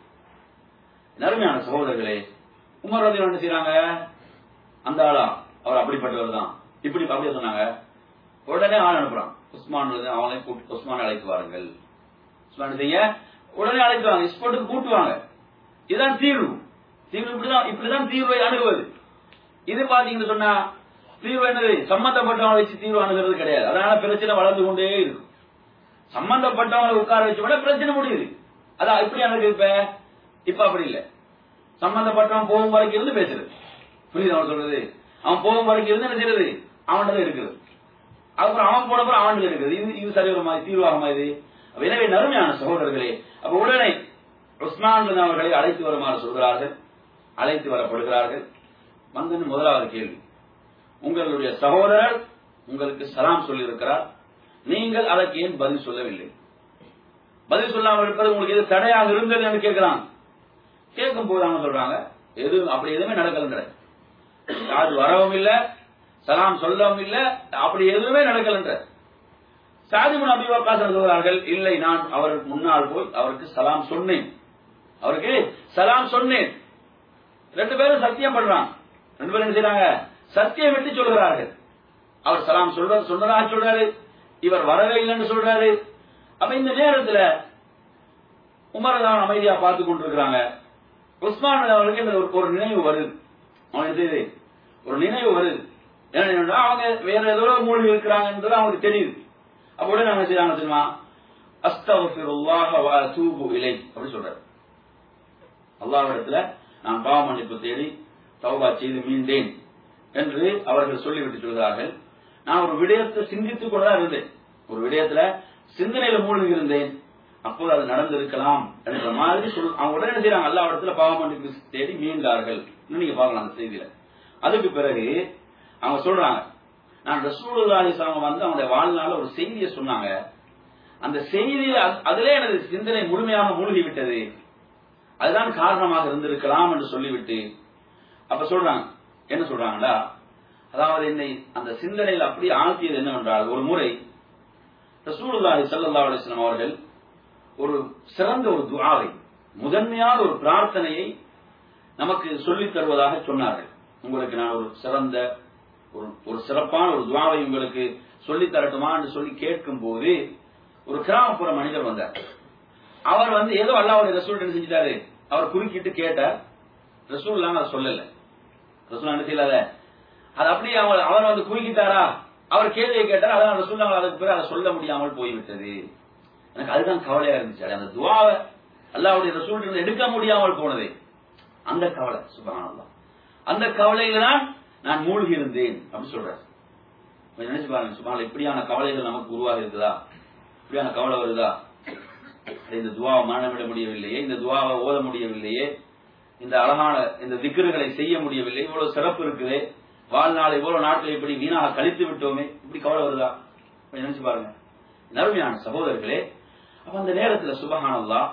நறுமையான சகோதரர்களே உமர் ரதி என்ன செய்யறாங்க அந்த ஆளா அவர் அப்படிப்பட்டவர் தான் இப்படி அப்படியே சொன்னாங்க உடனே ஆள் அனுப்புறான் உஸ்மான் அவனை கூட்டு உஸ்மான் அழைத்து வாருங்கள் உஸ்மான் செய்ய உடனே அழைத்துவாங்க ஸ்போர்ட்டுக்கு கூட்டுவாங்க இதுதான் தீர்வு தீர்வு இப்படிதான் இப்படிதான் தீர்வை அணுகுவது இது பாத்தீங்கன்னு சொன்னா தீர்வு என்னது சம்பந்தப்பட்டவங்களை வச்சு தீர்வு அணுகிறது கிடையாது அதனால பிரச்சனை வளர்ந்து கொண்டே இருக்கும் சம்பந்தப்பட்டவங்களை உட்கார வச்சு விட பிரச்சனை முடியுது அதான் எப்படி அணுகு இப்ப இப்ப அப்படி இல்ல சம்பந்தப்பட்டவன் போகும் வரைக்கும் இருந்து பேசுறது புரியுது அவன் சொல்றது அவன் போகும் வரைக்கும் இருந்து என்ன செய்யறது அவன்கிட்ட இருக்கிறது அப்புறம் அவன் போனப்புறம் அவன்கிட்ட இருக்கிறது இது இது சரி வருமா தீர்வாகுமா இது அப்ப எனவே நறுமையான சகோதரர்களே அப்ப உடனே உஸ்மான் பின் அவர்களை அழைத்து வருமாறு சொல்கிறார்கள் அழைத்து வரப்படுகிறார்கள் வந்தன் முதலாவது கேள்வி உங்களுடைய சகோதரர் உங்களுக்கு சலாம் சொல்லியிருக்கிறார் நீங்கள் அதற்கு ஏன் பதில் சொல்லவில்லை பதில் சொல்லாமல் இருப்பது உங்களுக்கு எது தடையாக இருந்தது என்று கேட்கிறான் கேட்கும் போது அவங்க சொல்றாங்க எது அப்படி எதுவுமே நடக்கலன்ற யாரு வரவும் இல்ல சலாம் சொல்லவும் இல்ல அப்படி எதுவுமே நடக்கலன்ற சாதிமுன் அபிவாக்காசன் சொல்கிறார்கள் இல்லை நான் அவருக்கு முன்னால் போய் அவருக்கு சலாம் சொன்னேன் அவருக்கு சலாம் சொன்னேன் ரெண்டு பேரும் சத்தியம் பண்றான் ரெண்டு பேரும் என்ன செய்யறாங்க சத்தியம் விட்டு சொல்கிறார்கள் அவர் சலாம் சொல்ற சொன்னதா சொல்றாரு இவர் வரவே இல்லைன்னு சொல்றாரு அப்ப இந்த நேரத்துல உமர் தான் அமைதியா பார்த்து கொண்டிருக்கிறாங்க உஸ்மான் அவர்களுக்கு இந்த ஒரு நினைவு வருது அவனுக்கு தெரியுது ஒரு நினைவு வருது ஏன்னா அவங்க வேற ஏதோ மூழ்கி இருக்கிறாங்கன்றது அவங்களுக்கு தெரியுது அப்ப உடனே அவங்க செய்யறாங்க தெரியுமா அஸ்தகுல்லாஹ வ தூபு இலை அப்படி சொல்றாரு அல்லாஹ்விடத்துல நான் பாவ மன்னிப்பு தேடி தௌபா செய்து மீண்டேன் என்று அவர்கள் சொல்லிவிட்டு சொல்கிறார்கள் நான் ஒரு விடயத்தை சிந்தித்துக் கொண்டுதான் இருந்தேன் ஒரு விடயத்துல சிந்தனையில மூழ்கி இருந்தேன் அப்போது அது நடந்திருக்கலாம் என்ற மாதிரி சொல் அவங்க உடனே என்ன செய்யறாங்க எல்லா இடத்துல பாவ மன்னிப்பு தேடி மீண்டார்கள் நீங்க பார்க்கலாம் அந்த செய்தியில அதுக்கு பிறகு அவங்க சொல்றாங்க நான் ரசூலுல்லாஹி ஸல்லல்லாஹு வந்து அவங்களுடைய வாழ்நாள ஒரு செய்தியை சொன்னாங்க அந்த செய்தியில் அ- அதிலே எனது சிந்தனை முழுமையாக மூழ்கி விட்டது அதுதான் காரணமாக இருந்திருக்கலாம் என்று சொல்லிவிட்டு அப்ப சொல்றாங்க என்ன சொல்றாங்களா அதாவது என்னை அந்த சிந்தனையில் அப்படி ஆழ்த்தியது என்னவென்றால் ஒரு முறை ரசூலுல்லாஹி ஸல்லல்லாஹு அலைஹி வஸல்லம் அவர்கள் ஒரு சிறந்த ஒரு துஆவை முதன்மையான ஒரு பிரார்த்தனையை நமக்கு சொல்லித் தருவதாக சொன்னார்கள் உங்களுக்கு நான் ஒரு சிறந்த ஒரு ஒரு சிறப்பான ஒரு துவாவை உங்களுக்கு சொல்லித் தரட்டுமா என்று சொல்லி கேட்கும் போது ஒரு கிராமப்புற மனிதர் வந்தார் அவர் வந்து ஏதோ அல்லாவுடைய ரசூல் என்ன செஞ்சிட்டாரு அவர் குறுக்கிட்டு கேட்டார் ரசூல் இல்லாம அதை சொல்லல ரசூல் என்ன செய்யல அதை. அது அப்படியே அவர் அவர் வந்து குறுக்கிட்டாரா அவர் கேள்வியை கேட்டார் அதான் ரசூல் அதுக்கு பிறகு அதை சொல்ல முடியாமல் போய்விட்டது எனக்கு அதுதான் கவலையா இருந்துச்சு அது அந்த துவாவை அல்லாவுடைய ரசூல் இருந்து எடுக்க முடியாமல் போனது அந்த கவலை சுபஹானல்லாஹ் அந்த கவலையில தான் நான் மூழ்கி இருந்தேன் அப்படின்னு சொல்றாரு கொஞ்சம் நினைச்சு பாருங்க சுபஹானல்லாஹ் இப்படியான கவலைகள் நமக்கு உருவாக இருக்குதா இப்படியான கவலை வருதா அட, இந்த துவாவை மரணமிட முடியவில்லையே இந்த துவாவை ஓத முடியவில்லையே இந்த அழகான இந்த திக்ருகளை செய்ய முடியவில்லை இவ்வளவு சிறப்பு இருக்குது வாழ்நாள் இவ்வளவு நாட்கள் இப்படி வீணாக கழித்து விட்டோமே இப்படி கவலை வருதா கொஞ்சம் நினைச்சு பாருங்க நறுமையான சகோதரர்களே அப்ப அந்த நேரத்துல சுபஹானல்லாஹ்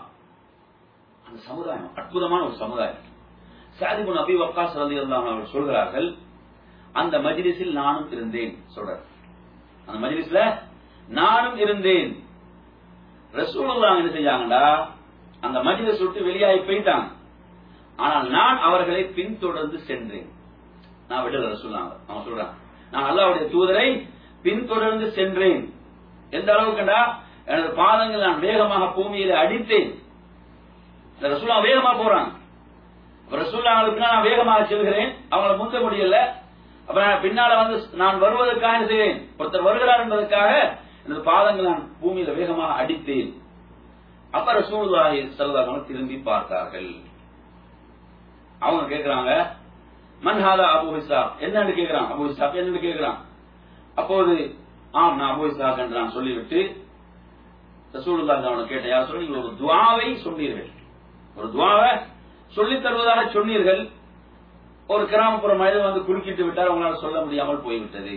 அந்த சமுதாயம் அற்புதமான ஒரு சமுதாயம் சாதிபுன் அபி வக்காஸ் ரலியல்லாஹு அன்ஹு அவர்கள் சொல்கிறார்கள் அந்த மஜ்லிஸில் நானும் இருந்தேன் சொல்றார் அந்த மஜ்லிஸ்ல நானும் இருந்தேன் ரசூலுல்லாஹ் என்ன செஞ்சாங்கடா அந்த மஜ்லிஸ் விட்டு வெளியாகி போயிட்டாங்க ஆனால் நான் அவர்களை பின்தொடர்ந்து சென்றேன் நான் விடல ரசூலுல்லாஹ் அவன் சொல்றான் நான் அல்லாஹ்வுடைய தூதரை பின்தொடர்ந்து சென்றேன் எந்த அளவுக்குண்டா எனது பாதங்கள் நான் வேகமாக பூமியில அடித்தேன் இந்த ரசூலா வேகமா போறாங்க அப்ப ரசூல்லாங்களுக்கு நான் வேகமாக செல்கிறேன் அவங்கள முந்த முடியல அப்ப நான் பின்னால வந்து நான் வருவதற்காக என்ன செய்வேன் ஒருத்தர் வருகிறார் என்பதற்காக எனது பாதங்கள் நான் பூமியில வேகமாக அடித்தேன் அப்ப ரசூலுல்லாஹி ஸல்லல்லாஹு அலைஹி திரும்பி பார்த்தார்கள் அவங்க கேக்குறாங்க மன்ஹாதா அபு ஹிசாப் என்னன்னு கேக்குறான் அபு ஹிசாப் என்னன்னு கேக்குறான் அப்போது ஆம் நான் அபு ஹிசாப் என்று நான் சொல்லிவிட்டு ரசூலுல்லாஹி அவனை கேட்டேன் யார் சொல்லி நீங்கள் ஒரு துவாவை சொன்னீர்கள் ஒரு துவாவை சொல்லித் தருவதாக சொன்னீர்கள் ஒரு கிராமப்புற மனிதன் வந்து குறுக்கிட்டு விட்டார் அவங்களால சொல்ல முடியாமல் போய்விட்டது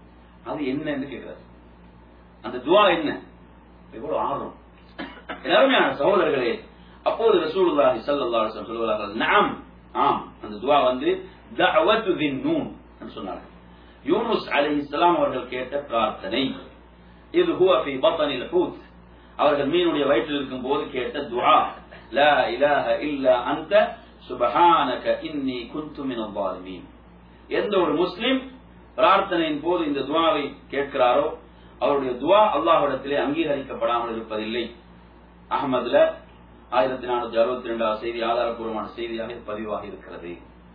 அது என்னன்னு கேட்கிறார் அந்த துவா என்ன எவ்வளவு ஆர்வம் என் அருமையான சகோதரர்களே அப்போது ரசூலுல்லாஹி ஸல்லல்லாஹு அலைஹி வஸல்லம் சொல்லுவார்கள் நாம் ஆம் அந்த துவா வந்து தஅவத்து தின் நூன் என்று சொன்னார்கள் யூனுஸ் அலைஹிஸ்ஸலாம் அவர்கள் கேட்ட பிரார்த்தனை இது ஹுவ ஃபி பத்னில் ஹூத் அவர்கள் மீனுடைய வயிற்றில் இருக்கும் போது கேட்ட துஆ லா இலாஹ இல்லா அன்த சுபஹானக இன்னி குன்து மினல் ஸாலிமீன் எந்த ஒரு முஸ்லிம் பிரார்த்தனையின் போது இந்த துவாவை கேட்கிறாரோ அவருடைய துவா அல்லாஹ்விடத்திலே அங்கீகரிக்கப்படாமல் இருப்பதில்லை அகமதுல ஆயிரத்தி நானூத்தி அறுபத்தி ரெண்டாவது செய்தி ஆதாரப்பூர்வமான செய்தியாக இது பதிவாகி இருக்கிறது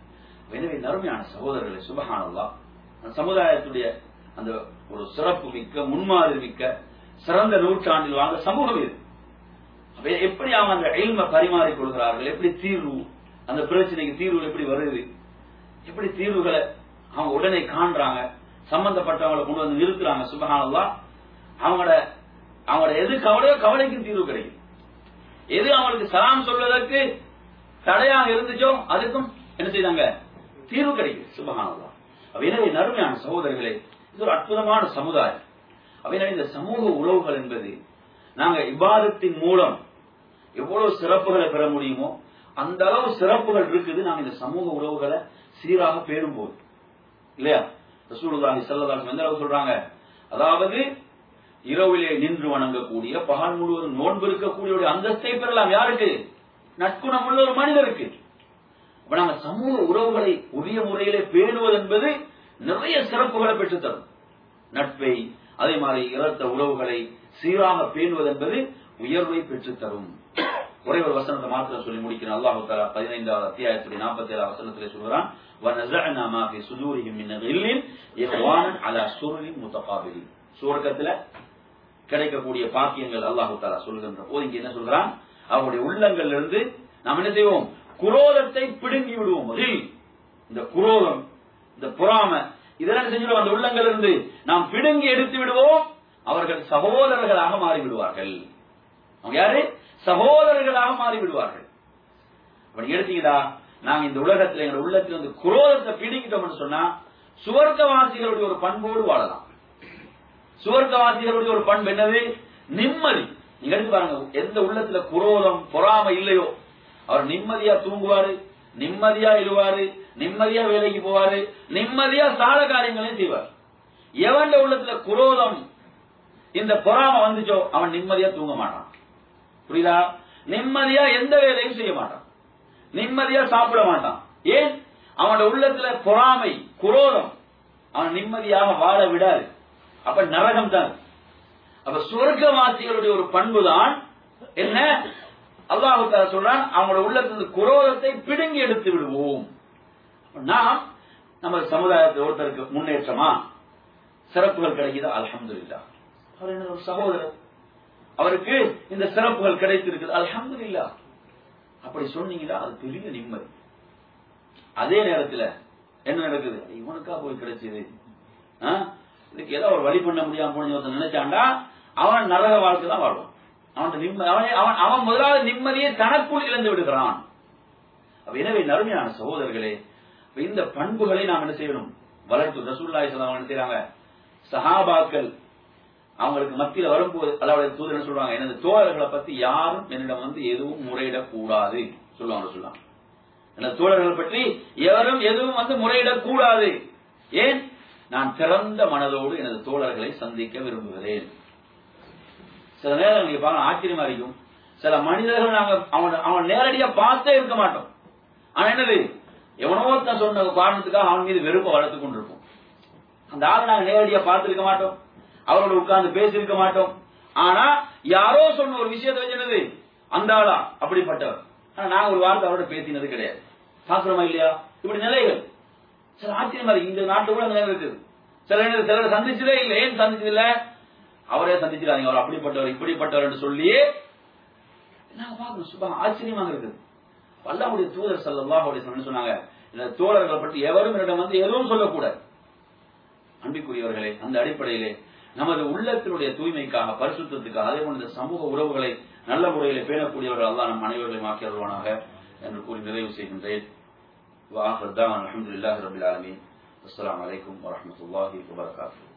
எனவே நறுமையான சகோதரர்களை சுபஹானல்லா அந்த சமுதாயத்துடைய அந்த ஒரு சிறப்பு மிக்க முன்மாதிரி மிக்க சிறந்த நூற்றாண்டில் வாழ்ந்த சமூகம் இது அப்ப எப்படி அவங்க அந்த எல்ம பரிமாறிக் கொள்கிறார்கள் எப்படி தீர்வு அந்த பிரச்சனைக்கு தீர்வு எப்படி வருது எப்படி தீர்வுகளை அவங்க உடனே காண்றாங்க சம்பந்தப்பட்டவங்களை கொண்டு வந்து நிறுத்துறாங்க சுபஹானல்லா அவங்களோட அவங்களோட எது கவலையோ கவலைக்கும் தீர்வு கிடைக்கும் எது அவங்களுக்கு சலாம் சொல்வதற்கு தடையாக இருந்துச்சோ அதுக்கும் என்ன செய்தாங்க தீர்வு கிடைக்கும் சுபஹானல்லா அப்ப எனவே நறுமையான சகோதரர்களே இது ஒரு அற்புதமான சமுதாயம் அப்ப எனவே இந்த சமூக உறவுகள் என்பது நாங்க இபாதத்தின் மூலம் எவ்வளவு சிறப்புகளை பெற முடியுமோ அந்த அளவு சிறப்புகள் இருக்குது நாங்க இந்த சமூக உறவுகளை சீராக பேணும்போது இல்லையா ரசூலுல்லாஹி ஸல்லல்லாஹு அலைஹி எந்த அளவு சொல்றாங்க அதாவது இரவிலே நின்று வணங்கக்கூடிய பகல் முழுவதும் நோன்பு இருக்கக்கூடிய ஒரு அந்தஸ்தை பெறலாம் யாருக்கு நற்குணம் உள்ள ஒரு மனிதருக்கு அப்ப நாங்க சமூக உறவுகளை உரிய முறையிலே பேணுவது என்பது நிறைய சிறப்புகளை பெற்றுத்தரும் நட்பை அதே மாதிரி இறத்த உறவுகளை சீராக பேணுவது என்பது உயர்வை பெற்றுத்தரும் ஒரே ஒரு வசனத்தை மாத்திரம் சொல்லி முடிக்கிறேன் அல்லாஹு தாலா பதினைந்தாவது அத்தியாயத்துடைய நாற்பத்தி ஏழாவது வசனத்திலே சொல்கிறான் وَنَزَعْنَا مَا فِي صُدُورِهِم مِّنْ غِلٍّ إِخْوَانًا عَلَى سُرُرٍ مُتَقَابِلِينَ சுவர்க்கத்துல கிடைக்கக்கூடிய பாக்கியங்கள் அல்லாஹு தாலா சொல்கின்ற போது இங்க என்ன சொல்றான் அவருடைய உள்ளங்கள்ல இருந்து நாம் என்ன செய்வோம் குரோதத்தை பிடுங்கி விடுவோம் அதில் இந்த குரோதம் இந்த பொறாம இதெல்லாம் செஞ்சிடும் அந்த உள்ளங்கள் இருந்து நாம் பிடுங்கி எடுத்து விடுவோம் அவர்கள் சகோதரர்களாக மாறி விடுவார்கள் அவங்க யாரு சகோதரர்களாக மாறி விடுவார்கள் அப்படி எடுத்தீங்கடா நாங்க இந்த உலகத்துல எங்க உள்ளத்துல வந்து குரோதத்தை பிடிக்கிட்டோம்னு சொன்னா சுவர்க்கவாசிகளுடைய ஒரு பண்போடு வாழலாம் சுவர்க்கவாசிகளுடைய ஒரு பண்பு என்னது நிம்மதி நீங்க எடுத்து பாருங்க எந்த உள்ளத்துல குரோதம் பொறாமை இல்லையோ அவர் நிம்மதியா தூங்குவாரு நிம்மதியா எழுவாரு நிம்மதியா வேலைக்கு போவாரு நிம்மதியா சால காரியங்களையும் செய்வார் எவன் உள்ளத்துல குரோதம் இந்த பொறாமை வந்துச்சோ அவன் நிம்மதியா தூங்க மாட்டான் புரியுதா நிம்மதியா எந்த வேலையும் செய்ய மாட்டான் நிம்மதியா சாப்பிட மாட்டான் ஏன் அவனோட உள்ளத்துல பொறாமை குரோதம் அவன் நிம்மதியாக வாழ விடாது அப்ப நரகம் தான் அப்ப சுவர்க்கவாசிகளுடைய ஒரு பண்பு தான் என்ன அல்லாஹு தாலா சொல்றான் அவங்களோட உள்ளத்துல குரோதத்தை பிடுங்கி எடுத்து விடுவோம் நாம் நம்ம சமுதாயத்தில் ஒருத்தருக்கு முன்னேற்றமா சிறப்புகள் கிடைக்குதா அல்ஹம்துலில்லா அவர் என்ன ஒரு சகோதரர் அவருக்கு இந்த சிறப்புகள் கிடைத்திருக்குது அல்ஹம்துலில்லா அப்படி சொன்னீங்கன்னா அது பெரிய நிம்மதி அதே நேரத்தில் என்ன நடக்குது இவனுக்கா போய் கிடைச்சது ஆ? இதுக்கு ஏதோ ஒரு வழி பண்ண முடியாம போன ஒருத்தன் நினைச்சாண்டா அவன் நரக வாழ்க்கை தான் வாழ்வான் அவன் நிம்ம அவன் அவன் அவன் முதலாவது நிம்மதியை தனக்குள் இழந்து விடுகிறான் அப்ப எனவே நறுமையான சகோதரர்களே அப்ப இந்த பண்புகளை நாம் என்ன செய்யணும் வளர்த்து ரசூல்லாய் அவங்க என்ன செய்யறாங்க சஹாபாக்கள் அவங்களுக்கு மத்தியில வரும்போது அல்லாவுடைய தூதர் என்ன சொல்றாங்க எனது தோழர்களை பத்தி யாரும் என்னிடம் வந்து எதுவும் முறையிடக்கூடாது சொல்லுவாங்க சொல்லுவாங்க எனது தோழர்கள் பற்றி எவரும் எதுவும் வந்து முறையிடக்கூடாது ஏன் நான் திறந்த மனதோடு எனது தோழர்களை சந்திக்க விரும்புகிறேன் சில நேரம் நீங்க பாருங்க ஆச்சரியமா இருக்கும் சில மனிதர்கள் நாங்க அவன் அவன் நேரடியா பார்த்தே இருக்க மாட்டோம் ஆனா என்னது எவனோ ஒருத்தன் சொன்ன காரணத்துக்காக அவன் மீது வெறுப்பை வளர்த்து கொண்டிருப்போம் அந்த ஆளை நாங்க நேரடியா பார்த்திருக்க மாட்டோம் அவரோட உட்கார்ந்து பேசியிருக்க மாட்டோம் ஆனா யாரோ சொன்ன ஒரு விஷயத்தை வச்சு என்னது அந்த ஆளா அப்படிப்பட்டவர் ஆனா நாங்க ஒரு வார்த்தை அவரோட பேசினது கிடையாது பாக்குறோமா இல்லையா இப்படி நிலைகள் சில ஆச்சரியமா இருக்கு இந்த நாட்டு கூட அந்த நிலை இருக்குது சில நேரம் சிலர் சந்திச்சதே இல்லை ஏன் சந்திச்சது இல்ல அவரே சந்திச்சிடாதீங்க அவர் அப்படிப்பட்டவர் இப்படிப்பட்டவர் என்று சொல்லியே நாங்க பார்க்கணும் சுபா ஆச்சரியமாக இருக்குது அல்லாஹ்வுடைய தூதர் ஸல்லல்லாஹு அலைஹி வஸல்லம் என்ன சொன்னாங்க இந்த தோழர்களை பற்றி எவரும் என்னிடம் வந்து எதுவும் சொல்லக்கூடாது அன்பிற்குரியவர்களே அந்த அடிப்படையிலே நமது உள்ளத்தினுடைய தூய்மைக்காக பரிசுத்தத்துக்காக அதே போல இந்த சமூக உறவுகளை நல்ல முறையிலே பேணக்கூடியவர்கள் அல்லாஹ் நம் அனைவர்களையும் ஆக்கி அருள்வானாக என்று கூறி நிறைவு செய்கின்றேன் وآخر دعوانا الحمد لله رب العالمين والسلام عليكم ورحمة الله وبركاته